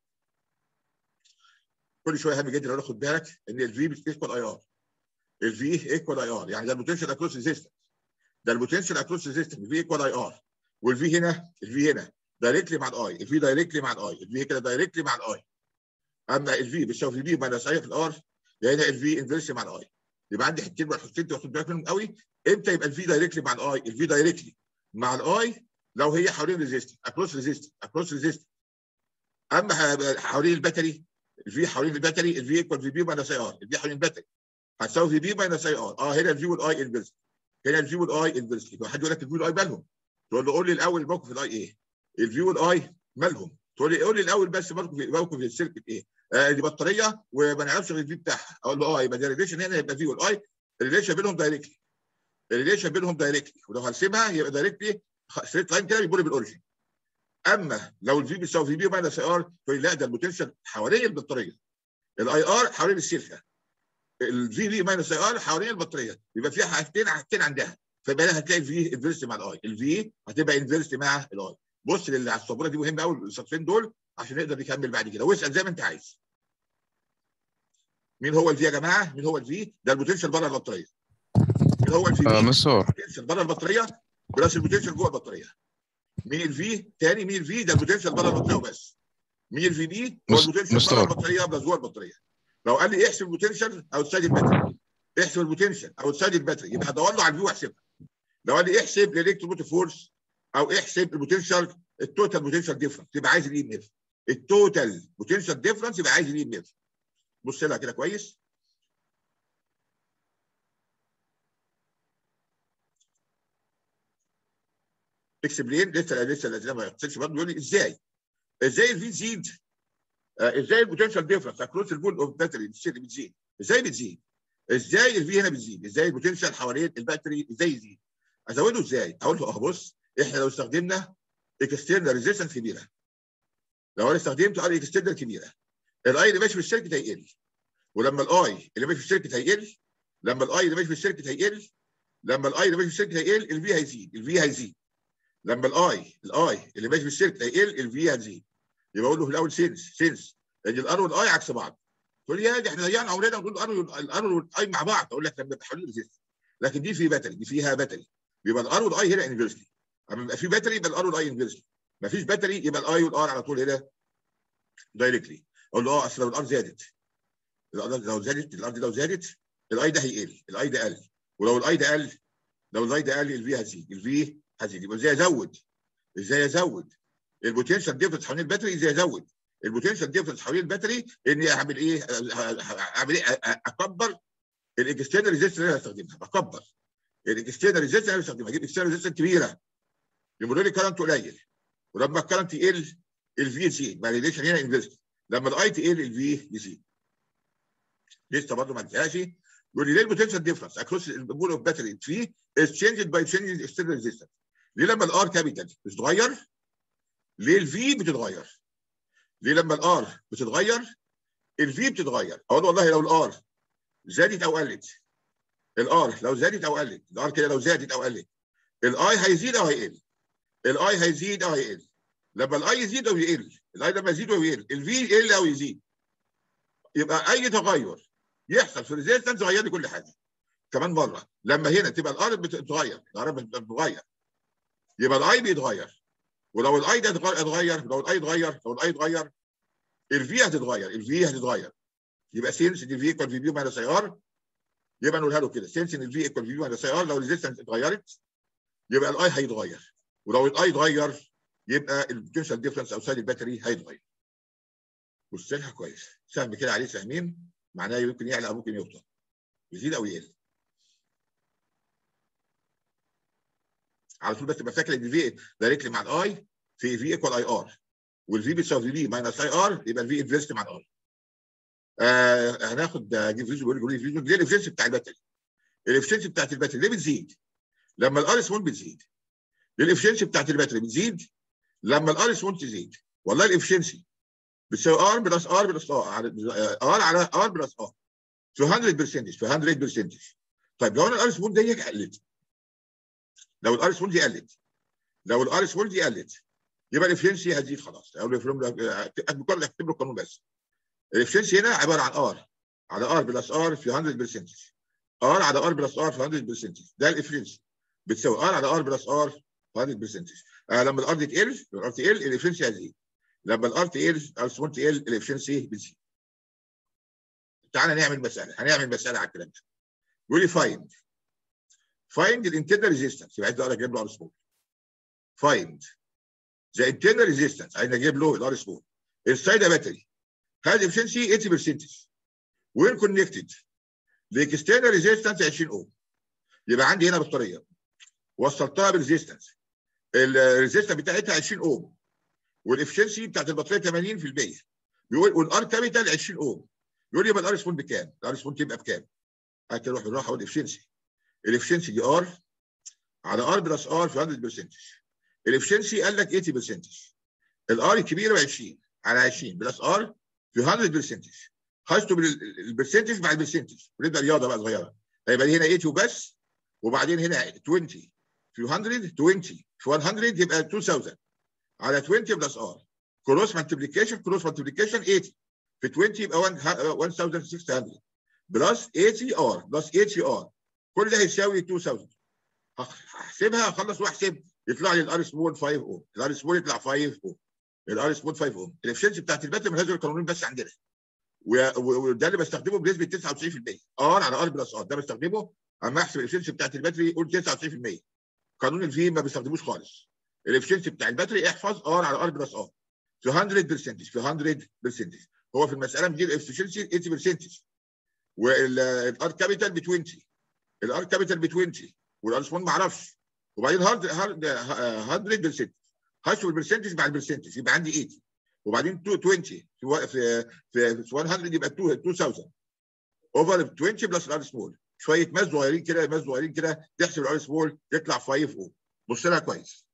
A: كل شويه هام جدا لو ناخد بالك ان الفي بتيكوال اي ار الفي ايكوال اي ار يعني ده البوتنشال اكروس ريزيستنس ده البوتنشال اكروس ريزيستنس الفي ايكوال اي ار والفي هنا الفي هنا دايركتلي مع الاي الفي دايركتلي مع الاي الفي كده دايركتلي مع الاي اما الفي بتساوي في بي ماينس اي في الار هنا الفي انفيرس مع الاي يبقى عندي حتتين بقى حتتين تاخد بالك منهم قوي امتى يبقى الفي دايركتلي مع الاي الفي دايركتلي مع الاي لو هي حوالين ريزيستنس اكروس ريزيستنس اكروس ريزيستنس اما حوالين الباتري الفي حوالين الباتري الفي ايكوال في بي ماينس اي ار الفي حوالين الباتري هتساوي في بي ماينس اي ار اه هنا الفي والاي انفيرس هنا الفي والاي انفيرس يبقى حد يقول لك الفي والاي مالهم تقول له قول لي الاول الموقف الاي ايه الفي والاي مالهم تقول لي قول لي الاول بس موقف موقف السيركت ايه آه دي بطاريه وما نعرفش غير الفي بتاعها اقول له اه يبقى ده ريليشن هنا يبقى في والاي الريليشن بينهم دايركتلي الريليشن بينهم دايركتلي ولو هرسمها يبقى دايركتلي ستريت لاين كده بيمر بالاوريجن اما لو الفي بيساوي في بي ماينس اي ار تقول لا ده البوتنشال حوالين البطاريه الاي ار حوالين السلكه الفي في ماينس اي ار حوالين البطاريه يبقى في حاجتين حاجتين عندها فيبقى هتلاقي الفي انفيرس مع الاي الفي هتبقى انفيرس مع الاي بص اللي على السبوره دي مهمه قوي السطرين دول عشان نقدر نكمل بعد كده واسال زي ما انت عايز مين هو الفي يا جماعه مين هو الفي ده البوتنشال بره البطاريه مين هو الفي
B: آه مسور
A: البوتنشال بره البطاريه بلس البوتنشال جوه البطاريه مين الفي تاني مين الفي ده البوتنشال بره البطاريه وبس مين الفي دي هو
B: مس-
A: البوتنشال بره
B: مستوى.
A: البطاريه بلس جوه البطاريه لو قال لي احسب البوتنشال او تساعد الباتري احسب البوتنشال او تساعد الباتري يبقى هدور له على الفي واحسبها لو قال لي احسب الالكتروموتيف فورس او احسب البوتنشال التوتال بوتنشال ديفرنس يبقى عايز الاي ام اف التوتال بوتنشال ديفرنس يبقى عايز الاي ام اف بص لها كده كويس اكسبلين لسه لسه الاسئله ما يقصدش برضه يقول لي ازاي؟ ازاي الفي تزيد؟ آه ازاي البوتنشال ديفرنس اكروس البول اوف باتري بتزيد؟ ازاي بتزيد؟ ازاي الفي هنا بتزيد؟ ازاي البوتنشال حوالين الباتري ازاي يزيد؟ ازوده ازاي؟ اقول له اه بص احنا لو استخدمنا اكسترنال ريزيستنس كبيره لو انا استخدمت ار اكسترنال كبيره الاي اللي ماشي في السيركت هيقل ولما الاي اللي ماشي في السيركت هيقل لما الاي اللي ماشي في السيركت هيقل لما الاي اللي ماشي في السيركت هيقل الفي هيزيد الفي هيزيد لما الاي الاي اللي ماشي في السيركت هيقل الفي هتزيد يبقى اقول له في الاول سينس سينس ان الار والاي عكس بعض تقول لي يا دي احنا ضيعنا عمرنا ونقول الار الار والاي مع بعض اقول لك لما حوالين ريزيست لكن دي في باتري دي فيها باتري يبقى الار والاي هنا انفيرسلي اما يبقى في باتري يبقى الار والاي انفيرسلي ما فيش باتري يبقى الاي والار على طول هنا دايركتلي اقول له اه اصل لو الار زادت الار لو زادت الار دي لو زادت الاي ده هيقل الاي ده قل ولو الاي ده قل لو الاي ده قل الفي هتزيد الفي هتزيد يبقى ازاي ازود ازاي ازود البوتنشال ديفرنس حوالين الباتري ازاي ازود البوتنشال ديفرنس حوالين الباتري اني اعمل ايه اعمل ايه اكبر الاكسترنال ريزيستنس اللي انا هستخدمها اكبر الاكسترنال ريزيستنس اللي انا هستخدمها اجيب اكسترنال ريزيستنس كبيره يمر لي كرنت قليل ولما الكرنت يقل الفي يزيد ما ريليشن هنا انفيرس لما الاي تقل الفي يزيد لسه برضه ما انتهاش يقول لي ليه البوتنشال ديفرنس اكروس البول اوف باتري في is changed by changing the external resistance ليه لما الار كابيتال بتتغير ليه الفي بتتغير ليه لما الار بتتغير الفي بتتغير اقول والله لو الار زادت او قلت الار لو زادت او قلت الار كده لو زادت او قلت الاي هيزيد او هيقل الاي هيزيد او هيقل لما الاي يزيد او يقل الاي لما يزيد او يقل الفي يقل او يزيد يبقى اي تغير يحصل في الريزيستنس غير لي كل حاجه كمان مره لما هنا تبقى الار بتتغير الار بتتغير يبقى الاي بيتغير ولو الاي ده اتغير لو الاي اتغير لو الاي اتغير الفي هتتغير الفي هتتغير يبقى سينس ان الفي ايكوال في بي ماينس اي ار يبقى نقولها له كده سينس ان الفي ايكوال في بي ماينس اي ار لو الريزيستنس اتغيرت يبقى الاي هيتغير ولو الاي اتغير يبقى البوتنشال ديفرنس اوسايد الباتري هيتغير بص لها كويس سهم كده عليه سهمين معناه يمكن يعلى او ممكن يوطى يزيد او يقل على طول بس تبقى فاكر ان في دايركتلي مع الاي في في ايكوال اي ار والفي بتساوي في ماينس اي ار يبقى الفي انفيرس مع الار آه هناخد جيب فيجن بيقول لي فيجن دي الافشنسي بتاع الباتري الافشنسي بتاعت الباتري ليه بتزيد؟ لما الار سمول بتزيد الافشنسي بتاعت الباتري بتزيد لما الار سمول تزيد والله الافشنسي بتساوي ار بلس ار بلس ار ار على ار بلس ار في 100% في 100% طيب لو انا الار سمول دي قلت لو الار سمول دي قلت لو الار سمول دي قلت يبقى الافشنسي هتزيد خلاص او بكل اكتب له القانون بس الافشنسي هنا عباره عن ار على ار بلس ار في 100% ار على ار بلس ار في 100% ده الافشنسي بتساوي ار على ار بلس ار في 100% آه لما الار دي تقل الار تقل الافشنسي هتزيد لما الار تقل الار سمول تقل الافشنسي بتزيد تعالى نعمل مساله هنعمل مساله على الكلام ده بيقول لي فايند فايند الانترنال ريزيستنس يبقى عايز اقدر اجيب له ار سمول فايند ذا انترنال ريزيستنس عايز اجيب له الار سمول inside a battery has efficiency 80% when connected لاكسترنال ريزيستنس 20 اوم يبقى عندي هنا بطاريه وصلتها بريزيستنس الريزيستنس بتاعتها 20 اوم والافشنسي بتاعت البطاريه 80% بيقول والار كابيتال 20 اوم يقول لي يبقى الار سبون بكام؟ الار سبون تبقى بكام؟ هات اروح بالراحه اقول افشنسي الافشنسي دي ار على ار بلس ار في 100% الافشنسي قال لك 80% الار الكبيره ب 20 على 20 بلس ار في 100% خشته بالبرسنتج مع البرسنتج ونبدا رياضه بقى صغيره هيبقى دي هنا 80 وبس وبعدين هنا 20 في 100 20 في 100 يبقى 2000 على 20 بلس ار كروس مالتيبليكيشن كروس مالتيبليكيشن 80 في 20 يبقى 1600 بلس 80 ار بلس 80 ار كل ده هيساوي 2000 هحسبها اخلص واحسب يطلع لي الار سمول 5 اوم الار سمول يطلع 5 اوم الار سمول 5 اوم الافشنسي بتاعت الباتري من هذول القانونين بس عندنا وده اللي بستخدمه بنسبه 99% ار على ار بلس ار ده بستخدمه اما احسب الافشنسي بتاعت الباتري قول 99% قانون الفي ما بستخدموش خالص الافشنسي بتاع الباتري احفظ ار على ار بلس ار في 100% في 100% هو في المساله مدير الافشنسي 80% والار كابيتال ب 20 الار كابيتال ب 20 والار سمول ما اعرفش وبعدين هارد هارد 100% هشوف البرسنتج مع البرسنتج يبقى عندي 80 وبعدين 20 في في في 100 يبقى 2000 اوفر 20 بلس الار سمول شويه ماس صغيرين كده ماس صغيرين كده تحسب الار سمول تطلع 5 او بص لها كويس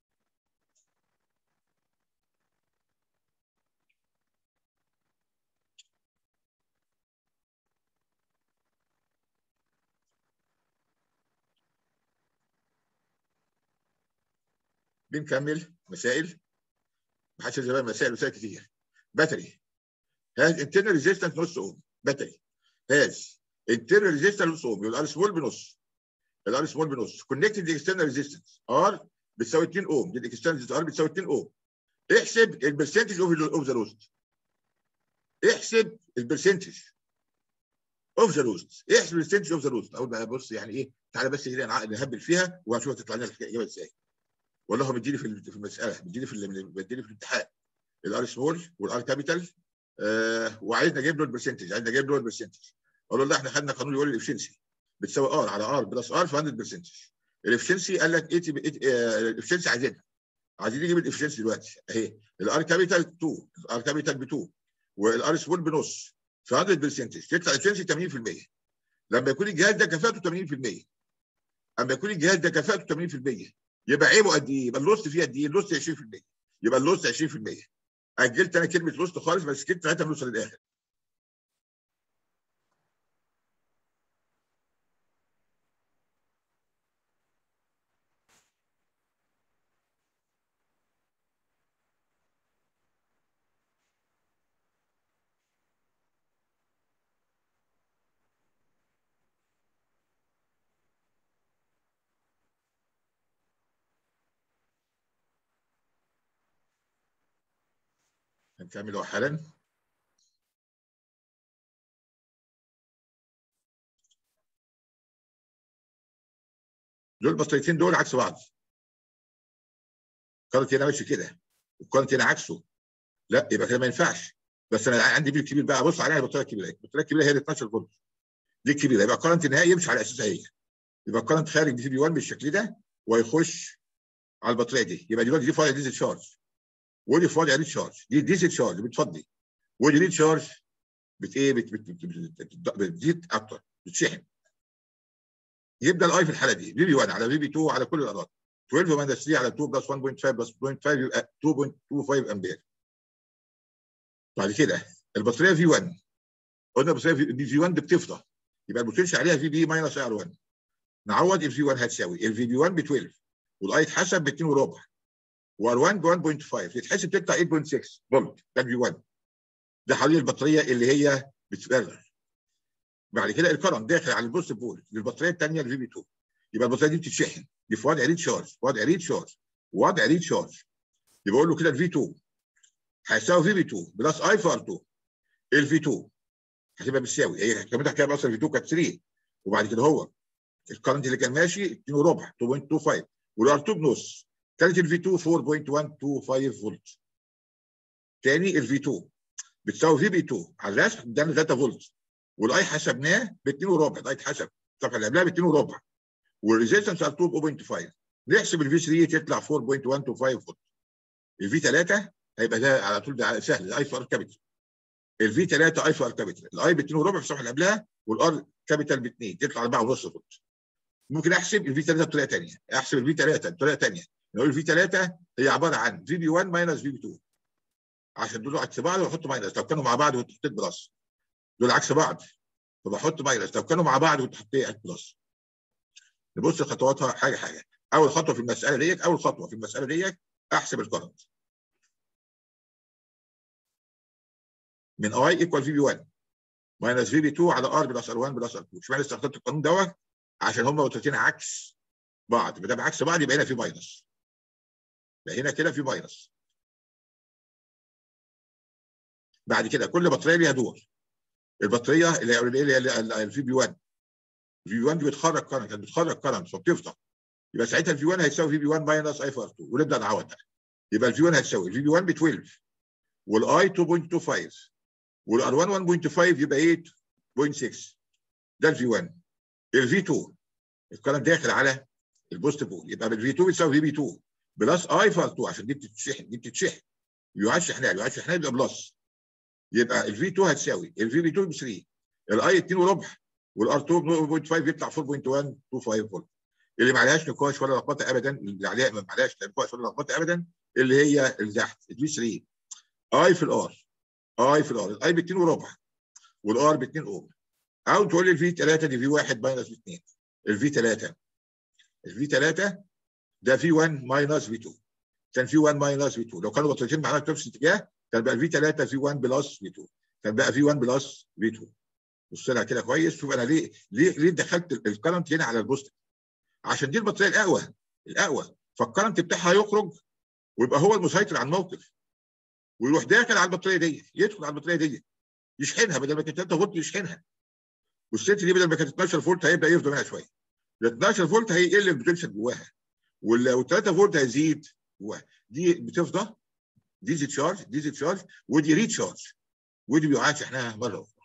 A: بنكمل مسائل ما حدش زمان مسائل مسائل كتير باتري هاز انترنال ريزيستنس نص اوم باتري هاز انترنال ريزيستنس نص اوم يبقى الار سمول بنص الار سمول بنص كونكتد اكسترنال ريزيستنس ار بتساوي 2 اوم دي الاكسترنال ار بتساوي 2 اوم احسب البرسنتج اوف ذا لوست احسب البرسنتج اوف ذا لوست احسب البرسنتج اوف ذا لوست اقول بقى بص يعني ايه تعالى بس كده نهبل فيها وهنشوف تطلع لنا الاجابه ازاي والله هو مديني في في المساله مديني في مديني في الامتحان الار سمول والار كابيتال آه وعايزني اجيب له البرسنتج عايزني اجيب له البرسنتج اقول له لا احنا خدنا قانون يقول الافشنسي بتساوي ار على ار بلس ار في 100% الافشنسي قال لك 80 الافشنسي عايزينها عايزين نجيب الافشنسي دلوقتي اهي الار كابيتال 2 الار كابيتال ب 2 والار سمول بنص في 100% تطلع الافشنسي 80% لما يكون الجهاز ده كفاءته 80% اما يكون الجهاز ده كفاءته 80% يبقى عيبه قد ايه؟ يبقى اللوست فيه قد ايه؟ اللوست 20% يبقى اللوست 20% اجلت انا كلمه لوست خالص بس سكت لغايه ما نوصل للاخر هنكمله حالا دول البسطيتين دول عكس بعض الكارت هنا ماشي كده والكارت هنا عكسه لا يبقى كده ما ينفعش بس انا عندي بيل كبير بقى بص عليها البطاريه الكبيره البطاريه الكبيره هي ال 12 فولت دي الكبيره يبقى الكرنت النهائي يمشي على اساسها هي يبقى الكرنت خارج دي بي 1 بالشكل ده ويخش على البطاريه دي يبقى دلوقتي دي فايل ديزل شارج ودي في وضع ريتشارج دي ديسي تشارج بتفضي ودي ريتشارج بت ايه بت- بت- بت- بت- بتزيد اكتر بتشحن يبدا الاي في الحاله دي في بي 1 على في بي 2 على كل الاراضي 12 ماينس 3 على 2 بلس 1.5 بلس 0.5 يبقى 2.25 امبير بعد كده البطاريه في 1 قلنا البطاريه في- دي في 1 دي بتفضى يبقى البوتنشال عليها في بي ماينس ار 1 نعوض الفي 1 هتساوي الفي بي 1 ب 12 والاي يتحسب ب 2 وربع وار 1 ب 1.5 يتحسب تطلع 8.6 فولت ده الفي 1 ده حوالين البطاريه اللي هي بتفرغ بعد كده الكرنت داخل على البوست بول للبطاريه الثانيه الفي بي 2 يبقى البطاريه دي بتتشحن دي في وضع ريد شارج وضع ريد شارج وضع ريد شارج يبقى اقول له كده الفي 2 هيساوي في بي 2 بلس اي في ار 2 الفي 2 هتبقى بتساوي هي كانت كام اصلا الفي 2 كانت 3 وبعد كده هو الكرنت اللي كان ماشي 2 وربع 2.25 والار 2 بنص كانت الفي 2 4.125 فولت تاني الفي 2 بتساوي في بي 2 على الرسم ده 3 فولت والاي حسبناه ب 2 وربع الاي اتحسب الصفحه اللي قبلها ب 2 وربع والريزيستنس ار 2 0.5 نحسب الفي 3 تطلع 4.125 فولت الفي 3 هيبقى ده على طول ده سهل الاي في ار كابيتال الفي 3 اي في ار كابيتال الاي ب 2 وربع في الصفحه اللي قبلها والار كابيتال ب 2 تطلع 4 ونص فولت ممكن احسب الفي 3 بطريقه ثانيه احسب الفي 3 بطريقه ثانيه نقول الفي 3 هي عباره عن في بي 1 ماينس في بي 2 عشان دول عكس بعض واحط ماينس لو كانوا مع بعض وانت حطيت بلس دول عكس بعض فبحط ماينس لو كانوا مع بعض وانت حطيت بلس نبص خطواتها حاجه حاجه اول خطوه في المساله ديت اول خطوه في المساله ديت احسب الكرنت من اي ايكوال في بي 1 ماينس في بي 2 على ار بلس ار 1 بلس ار 2 اشمعنى استخدمت القانون دوت عشان هم وترتين عكس بعض ما دام عكس بعض يبقى هنا في ماينس يبقى هنا كده في ماينس بعد كده كل بطاريه ليها دور البطاريه اللي هي اللي هي الفي بي 1 الفي بي 1 دي بتخرج كرنت كانت بتخرج كرنت فبتفضى يبقى ساعتها الفي 1 هيساوي في بي 1 ماينس اي فار 2 ونبدا نعوض بقى يبقى الفي 1 هتساوي الفي بي 1 ب 12 والاي 2.25 والار 1 1.5 يبقى 8.6 ده الفي 1 الفي 2 الكلام داخل على البوست بول يبقى الفي 2 بتساوي في بي 2 بلس اي فار 2 عشان دي بتتشحن دي بتتشحن يعاد شحنها يعاد شحنها يبقى بلس يبقى الفي 2 هتساوي الفي بي 2 ب 3 الاي 2 وربع والار 2 0.5 يطلع 4.125 فولت اللي ما عليهاش نقاش ولا لخبطه ابدا اللي عليها ما عليهاش نقاش ولا لخبطه ابدا اللي هي اللي تحت الفي 3 اي في الار اي في الار الاي ب 2 وربع والار ب 2 اوم او تقول لي الفي 3 دي في 1 ماينس في 2 الفي 3 الفي 3 ده في 1 ماينس في 2 كان في 1 ماينس في 2 لو كانوا بطاريتين معانا في نفس الاتجاه كان بقى الفي 3 في 1 بلس في 2 كان بقى في 1 بلس في 2 بص لها كده كويس شوف انا ليه ليه ليه دخلت الكرنت هنا على البوست عشان دي البطاريه الاقوى الاقوى فالكرنت بتاعها يخرج ويبقى هو المسيطر على الموقف ويروح داخل على البطاريه دي يدخل على البطاريه دي يشحنها بدل ما كانت 3 فولت يشحنها والست دي بدل ما كانت 12 فولت هيبدا يفضل منها شويه ال 12 فولت هيقل البوتنشال جواها وال 3 فولت هيزيد جواها دي بتفضى دي زي تشارج دي زي تشارج ودي ريتشارج ودي بيعاد شحنها مره اخرى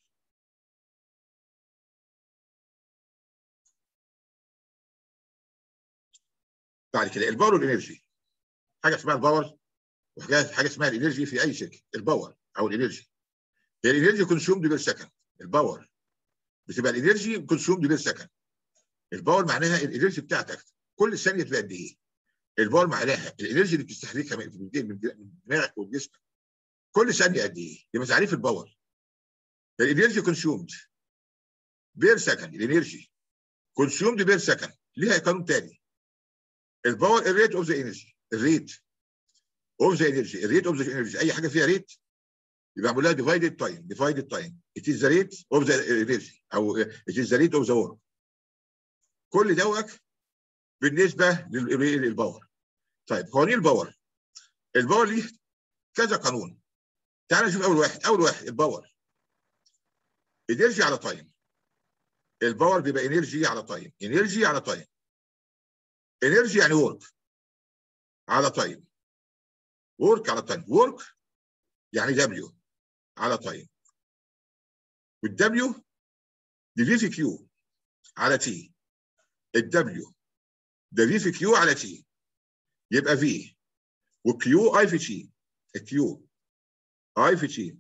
A: بعد كده الباور والانرجي حاجه اسمها الباور وحاجه حاجه اسمها الانرجي في اي شركه الباور او الانرجي هي الانرجي كونسيومد بير سكند الباور بتبقى الانرجي كونسيومد بير سكند الباور معناها الانرجي بتاعتك كل ثانيه تبقى قد ايه الباور معناها الانرجي اللي بتستهلكها من دماغك وجسمك كل ثانيه قد ايه يبقى تعريف الباور الانرجي كونسيومد بير سكند الانرجي كونسيومد بير سكند ليها قانون تاني الباور الريت اوف ذا انرجي الريت اوف ذا انرجي الريت اوف ذا انرجي اي حاجه فيها ريت يبقى معمول لها ديفايدد تايم ديفايدد تايم ات از ذا ريت اوف ذا انرجي او ات از ذا ريت اوف ذا ورك كل دوت بالنسبه للباور طيب قوانين الباور الباور ليه كذا قانون تعال نشوف اول واحد اول واحد الباور انرجي على تايم الباور بيبقى انرجي على تايم انرجي على تايم انرجي يعني ورك على تايم ورك على تايم ورك يعني دبليو على تايم والدبليو دي في في كيو على تي الدبليو ده في في كيو على تي يبقى في وكيو اي في تي الكيو اي في تي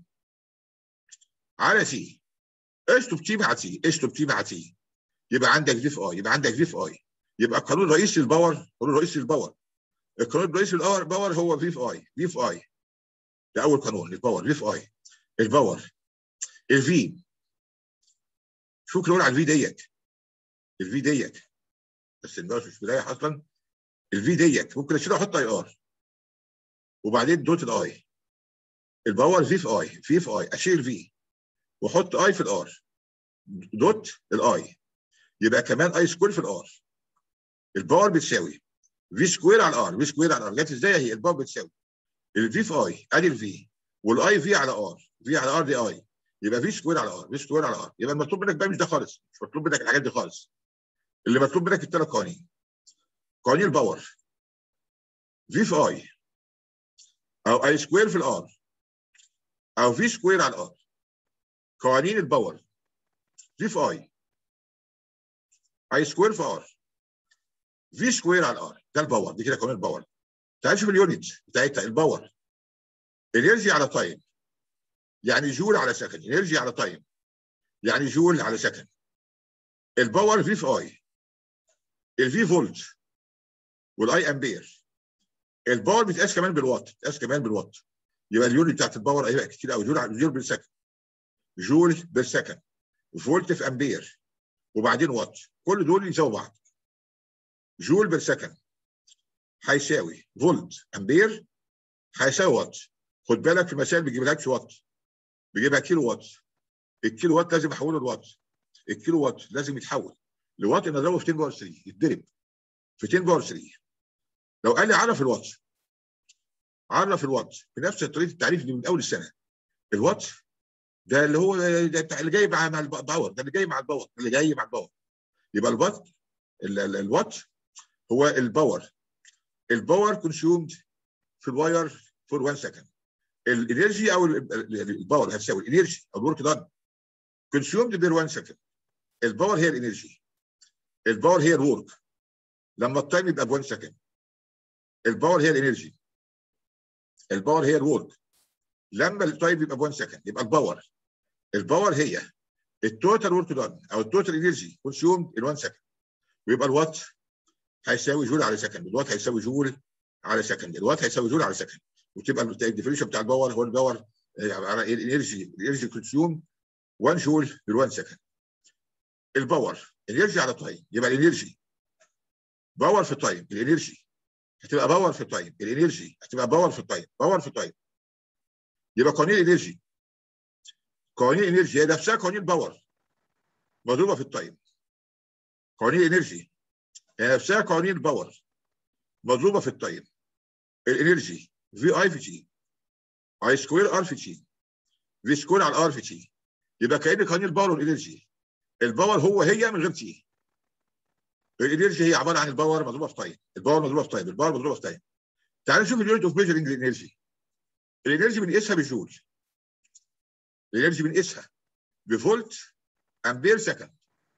A: على سي اشطب تي مع تي اشطب تي مع تي يبقى عندك في في اي يبقى عندك في في اي يبقى القانون الرئيسي للباور القانون الرئيسي للباور القانون الرئيسي للباور هو في في اي في في اي ده اول قانون للباور في في اي الباور الفي شوف نقول على الفي ديت الفي ديت بس الباور مش بدايه اصلا الفي ديت ممكن اشيلها واحط اي ار وبعدين دوت الاي الباور في في اي في في اي اشيل الفي واحط اي في الار دوت الاي يبقى كمان اي سكوير في الار الباور بتساوي في سكوير على الار في سكوير على الار جت ازاي هي الباور بتساوي الفي في اي ادي الفي والاي في على ار في على ار دي اي يبقى في سكوير على ار في سكوير على ار يبقى المطلوب منك بقى مش ده خالص مش مطلوب منك الحاجات دي خالص اللي مطلوب منك الثلاث قوانين قوانين الباور في في اي او اي سكوير في الار او في سكوير على الار قوانين الباور في في اي اي سكوير في ار في سكوير على الار ده الباور دي كده قانون الباور تعال شوف اليونت بتاعتها الباور انرجي على تايم يعني جول على سكند انرجي على تايم يعني جول على سكند الباور في في اي الفي فولت والاي امبير الباور بتقاس كمان بالوات بتقاس كمان بالوات يبقى اليونت بتاعت الباور هيبقى كتير قوي جول جول بالسكند جول بالسكند فولت في امبير وبعدين وات كل دول يساووا بعض جول بالسكند هيساوي فولت امبير هيساوي وات خد بالك في المسائل بيجيب لكش وات بيجيبها كيلو وات الكيلو وات لازم احوله لوات الكيلو وات لازم يتحول لوات ان اضربه في 10 باور 3 يتضرب في 10 باور 3 لو قال لي عرف الوات عرف الوات بنفس طريقه التعريف دي من اول السنه الوات ده اللي هو ده اللي جاي مع مع الباور ده اللي جاي مع الباور اللي جاي مع الباور يبقى الوات الوات هو الباور الباور كونسيومد في الواير فور 1 سكند الانرجي او الباور هتساوي الانرجي او الورك دان كونسيومد بير 1 سكند الباور هي الانرجي الباور هي الورك لما التايم يبقى ب 1 سكند الباور هي الانرجي الباور هي الورك لما التايم يبقى ب 1 سكند يبقى الباور الباور هي التوتال ورك دان او التوتال انرجي كونسيومد ان 1 سكند ويبقى الوات هيساوي جول على سكند الوات هيساوي جول على سكند الوات هيساوي جول على سكند وتبقى الديفينيشن بتاع الباور هو الباور على الانرجي الانرجي كونسيوم 1 جول بال 1 سكند الباور الانرجي على تايم يبقى الانرجي باور في التايم الانرجي هتبقى باور في التايم الانرجي هتبقى باور في التايم باور في التايم يبقى قوانين الانرجي قوانين الانرجي هي نفسها قوانين باور مضروبه في التايم قوانين الانرجي هي نفسها قوانين الباور مضروبه في التايم الانرجي في اي في جي اي سكوير ار في جي في سكوير على ار في جي يبقى كان قوانين الباور والانرجي الباور هو هي من غير تي الانرجي هي عباره عن الباور مضروبه في تايم الباور مضروبه في تايم الباور مضروبه في تايم تعال نشوف اليونت اوف ميجرنج الانرجي الانرجي بنقيسها بالجول الانرجي بنقيسها بفولت امبير سكند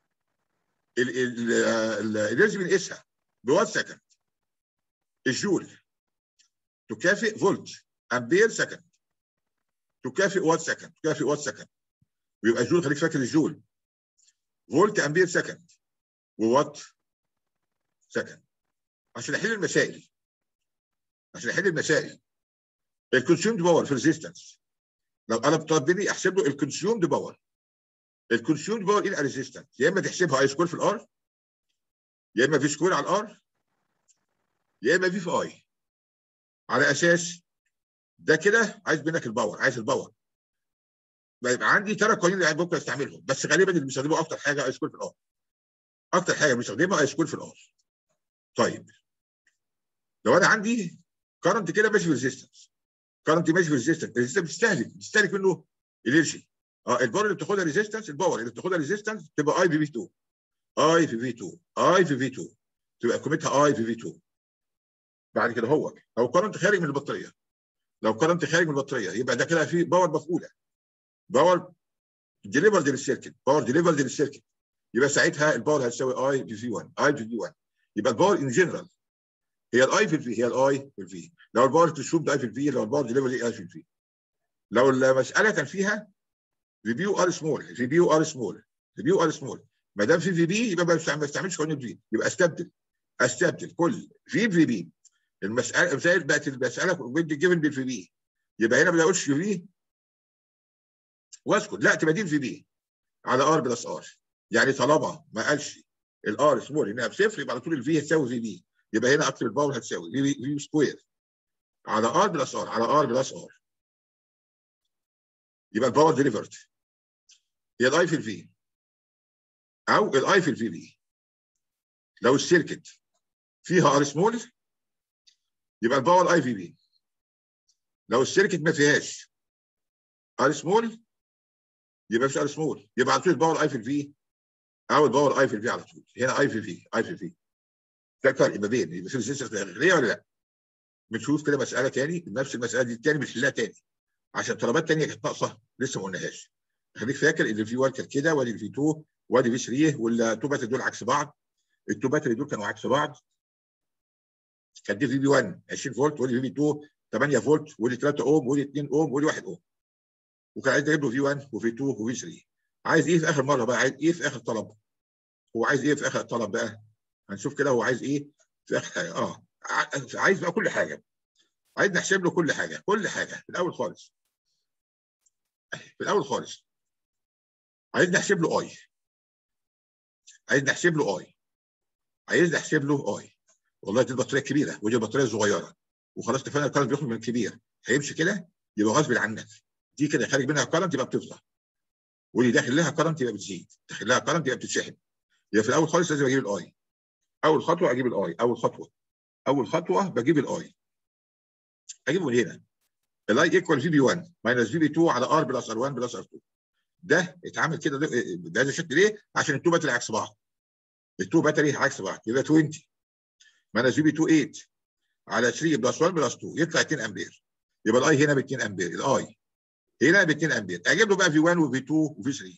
A: الانرجي بنقيسها بوات سكند الجول تكافئ فولت امبير سكند تكافئ وات سكند تكافئ وات سكند ويبقى الجول خليك فاكر الجول فولت امبير سكند ووات سكند عشان احل المسائل عشان احل المسائل الكونسيومد باور في ريزيستنس لو انا بطلبني احسب له الكونسيومد باور الكونسيومد باور ان ريزيستنس يا اما تحسبها اي سكوير في الار يا اما في سكوير على الار يا اما في في اي على اساس ده كده عايز منك الباور عايز الباور يبقى عندي ثلاث قوانين اللي ممكن استعملهم بس غالبا اللي بيستخدموا اكتر حاجه اي سكوير في الار اكتر حاجه بيستخدمها اي سكوير في الار طيب لو انا عندي كرنت كده ماشي في ريزيستنس كرنت ماشي في ريزيستنس الريزيستنس بتستهلك بتستهلك منه انرجي اه الباور اللي بتاخدها ريزيستنس الباور اللي بتاخدها ريزيستنس تبقى اي في في 2 اي في في 2 اي في في 2 تبقى قيمتها اي في في 2 بعد كده هو لو كرنت خارج من البطاريه لو كرنت خارج من البطاريه يبقى ده كده في باور مفعوله باور ديليفرد للسيركت باور ديليفرد للسيركت يبقى ساعتها الباور هتساوي اي في في 1 اي في في 1 يبقى الباور ان جنرال هي الاي في الفي هي الاي في الفي لو الباور تشوب ده اي في الفي لو الباور ديليفري اي في الفي لو المساله كان فيها في بي ار سمول في بي ار سمول في بي ار سمول ما دام في في بي يبقى ما بستعملش قانون في يبقى استبدل استبدل كل في في بي المساله مثال بقت المساله بدي جيفن بالفي بي يبقى هنا ما بقولش في واسكت لا تبقى دي في بي على ار بلس ار يعني طالما ما قالش الار سمول انها بصفر يبقى على طول الفي هتساوي في بي يبقى هنا اكتب الباور هتساوي في في سكوير على ار بلس ار على ار بلس ار يبقى الباور ديليفرد هي الاي في الفي او الاي في الفي بي لو السيركت فيها ار سمول يبقى الباور اي في بي لو السيركت ما فيهاش ار سمول يبقى مش ار سمول يبقى على طول الباور اي في الفي او الباور اي في الفي على طول هنا اي في في اي في في ده الفرق ما بين يبقى في ريزيستنس داخليه ولا لا بنشوف كده مساله تاني نفس المساله دي تاني بنحلها تاني عشان طلبات تانيه كانت ناقصه لسه ما قلناهاش خليك فاكر ان الفي 1 كانت كده وادي الفي 2 وادي في 3 والتو باتري دول عكس بعض التو باتري دول كانوا عكس بعض كانت دي في بي 1 20 فولت ودي في بي 2 8 فولت ودي 3 اوم ودي 2 اوم ودي 1 اوم وكان عايز يجيب له في 1 وفي 2 وفي 3 عايز ايه في اخر مره بقى عايز ايه في اخر طلب هو عايز ايه في اخر الطلب بقى هنشوف كده هو عايز ايه في اخر حاجه اه عايز بقى كل حاجه عايز نحسب له كل حاجه كل حاجه في الاول خالص في الاول خالص عايز نحسب له اي عايز نحسب له اي عايز نحسب له اي والله دي البطاريه كبيره ودي البطاريه صغيره وخلاص اتفقنا الكارنت بيخرج من الكبير هيمشي كده يبقى غصب عنك دي كده خارج منها كارنت يبقى بتفضى واللي داخل لها كارنت يبقى بتزيد داخل لها كارنت يبقى بتتشحن يبقى في الاول خالص لازم اجيب الاي اول خطوه اجيب الاي اول خطوه اول خطوه بجيب الاي اجيبه من هنا الاي ايكوال في بي 1 ماينس في بي 2 على ار بلس ار 1 بلس ار 2 ده اتعمل كده بهذا الشكل ليه؟ عشان التو باتري عكس بعض التو باتري عكس بعض يبقى 20 ماينس في بي 2 8 على 3 بلس 1 بلس 2 يطلع 2 امبير يبقى الاي هنا ب 2 امبير الاي هنا ب 2 امبير اجيب له بقى في 1 وفي 2 وفي 3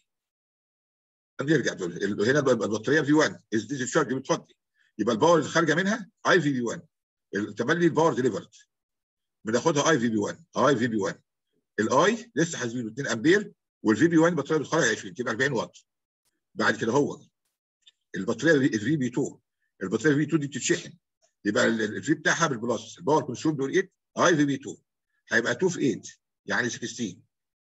A: نرجع هنا البطاريه في 1 از ديز الشارج بتفضي يبقى الباور اللي خارجه منها اي في بي 1 تملي الباور ديليفرد بناخدها اي في بي 1 اي في بي 1 الاي لسه حاسبينه 2 امبير والفي بي 1 البطاريه بتخرج 20 تبقى 40 واط بعد كده هو البطاريه الفي بي 2 البطاريه الفي 2 دي بتتشحن يبقى الفي بتاعها بالبلس الباور كونسيوم دول 8 اي في بي 2 هيبقى 2 في 8 يعني 16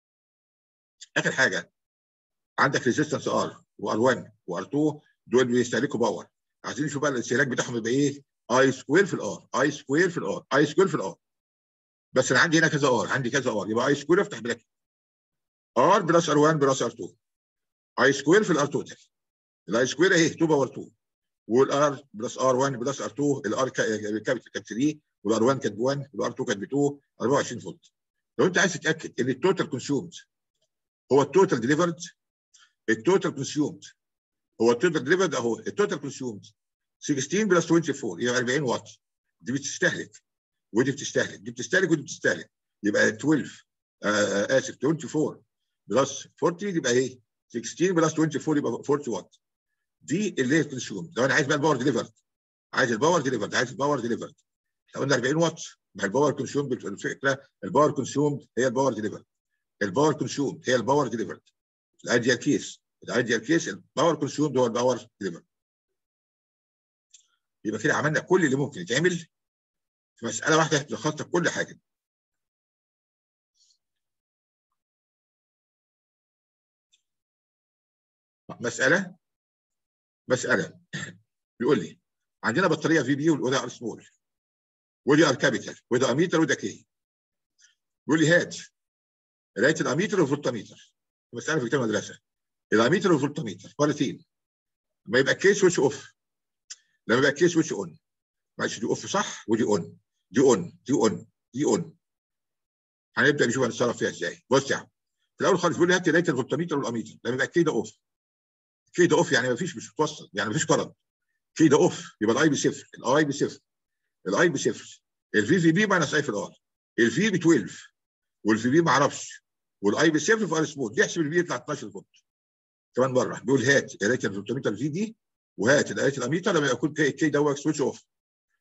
A: اخر حاجه عندك ريزيستنس ار وار 1 وار 2 دول بيستهلكوا باور عايزين نشوف بقى الاستهلاك بتاعهم يبقى ايه اي سكوير في الار اي سكوير في الار اي سكوير في الار بس انا عندي هنا كذا ار عندي كذا ار يبقى اي سكوير افتح براكت ار بلس ار 1 بلس ار 2 اي سكوير في الار توتال الاي سكوير اهي 2 باور 2 والار بلس ار 1 بلس ار 2 الار كابيتال كانت 3 والار 1 كانت ب 1 والار 2 كانت ب 2 24 فولت لو انت عايز تتاكد ان التوتال كونسيومد هو التوتال ديليفرد التوتال كونسيومد هو التوتال ديليفرد اهو التوتال كونسيومد 16 بلس 24 يبقى 40 واط دي بتستهلك ودي بتستهلك دي بتستهلك ودي بتستهلك يبقى 12 آه اسف 24 بلس 40 يبقى ايه 16 بلس 24 يبقى 40 واط دي اللي هي الكونسيوم لو انا عايز بقى الباور ديليفرد عايز الباور ديليفرد عايز الباور ديليفرد احنا قلنا 40 واط ما الباور كونسيوم الفكره الباور كونسيوم هي الباور ديليفرد الباور كونسيوم هي الباور ديليفرد الايديال كيس الايديال كيس الباور كونسيوم هو الباور ديليفرد يبقى كده عملنا كل اللي ممكن يتعمل في مساله واحده لخصت كل حاجه مساله مساله بيقول لي عندنا بطاريه في بي وده ار سمول ودي ار كابيتال وده اميتر وده كي بيقول لي هات قرايه الاميتر والفولتميتر مساله في كتاب المدرسه الاميتر والفولتميتر مرتين لما يبقى كي سويتش اوف لما يبقى كي سويتش اون معلش دي اوف صح ودي اون دي اون دي اون دي اون هنبدا نشوف هنتصرف فيها ازاي بص يا عم في الاول خالص بيقول لي هات قرايه الفولتميتر والاميتر لما يبقى كي ده اوف كي ده اوف يعني ما فيش مش متوصل يعني ما فيش كرنت كي ده اوف يبقى الاي بصفر الاي بصفر الاي بصفر الفي في بي ماينس اي في الار الفي ب 12 والفي بي ما اعرفش والاي بصفر في ار سموث يحسب الفي يطلع 12 فولت كمان مره بيقول هات قرايه الفولتميتر في دي وهات قرايه الاميتر لما يكون كي, كي ده سويتش اوف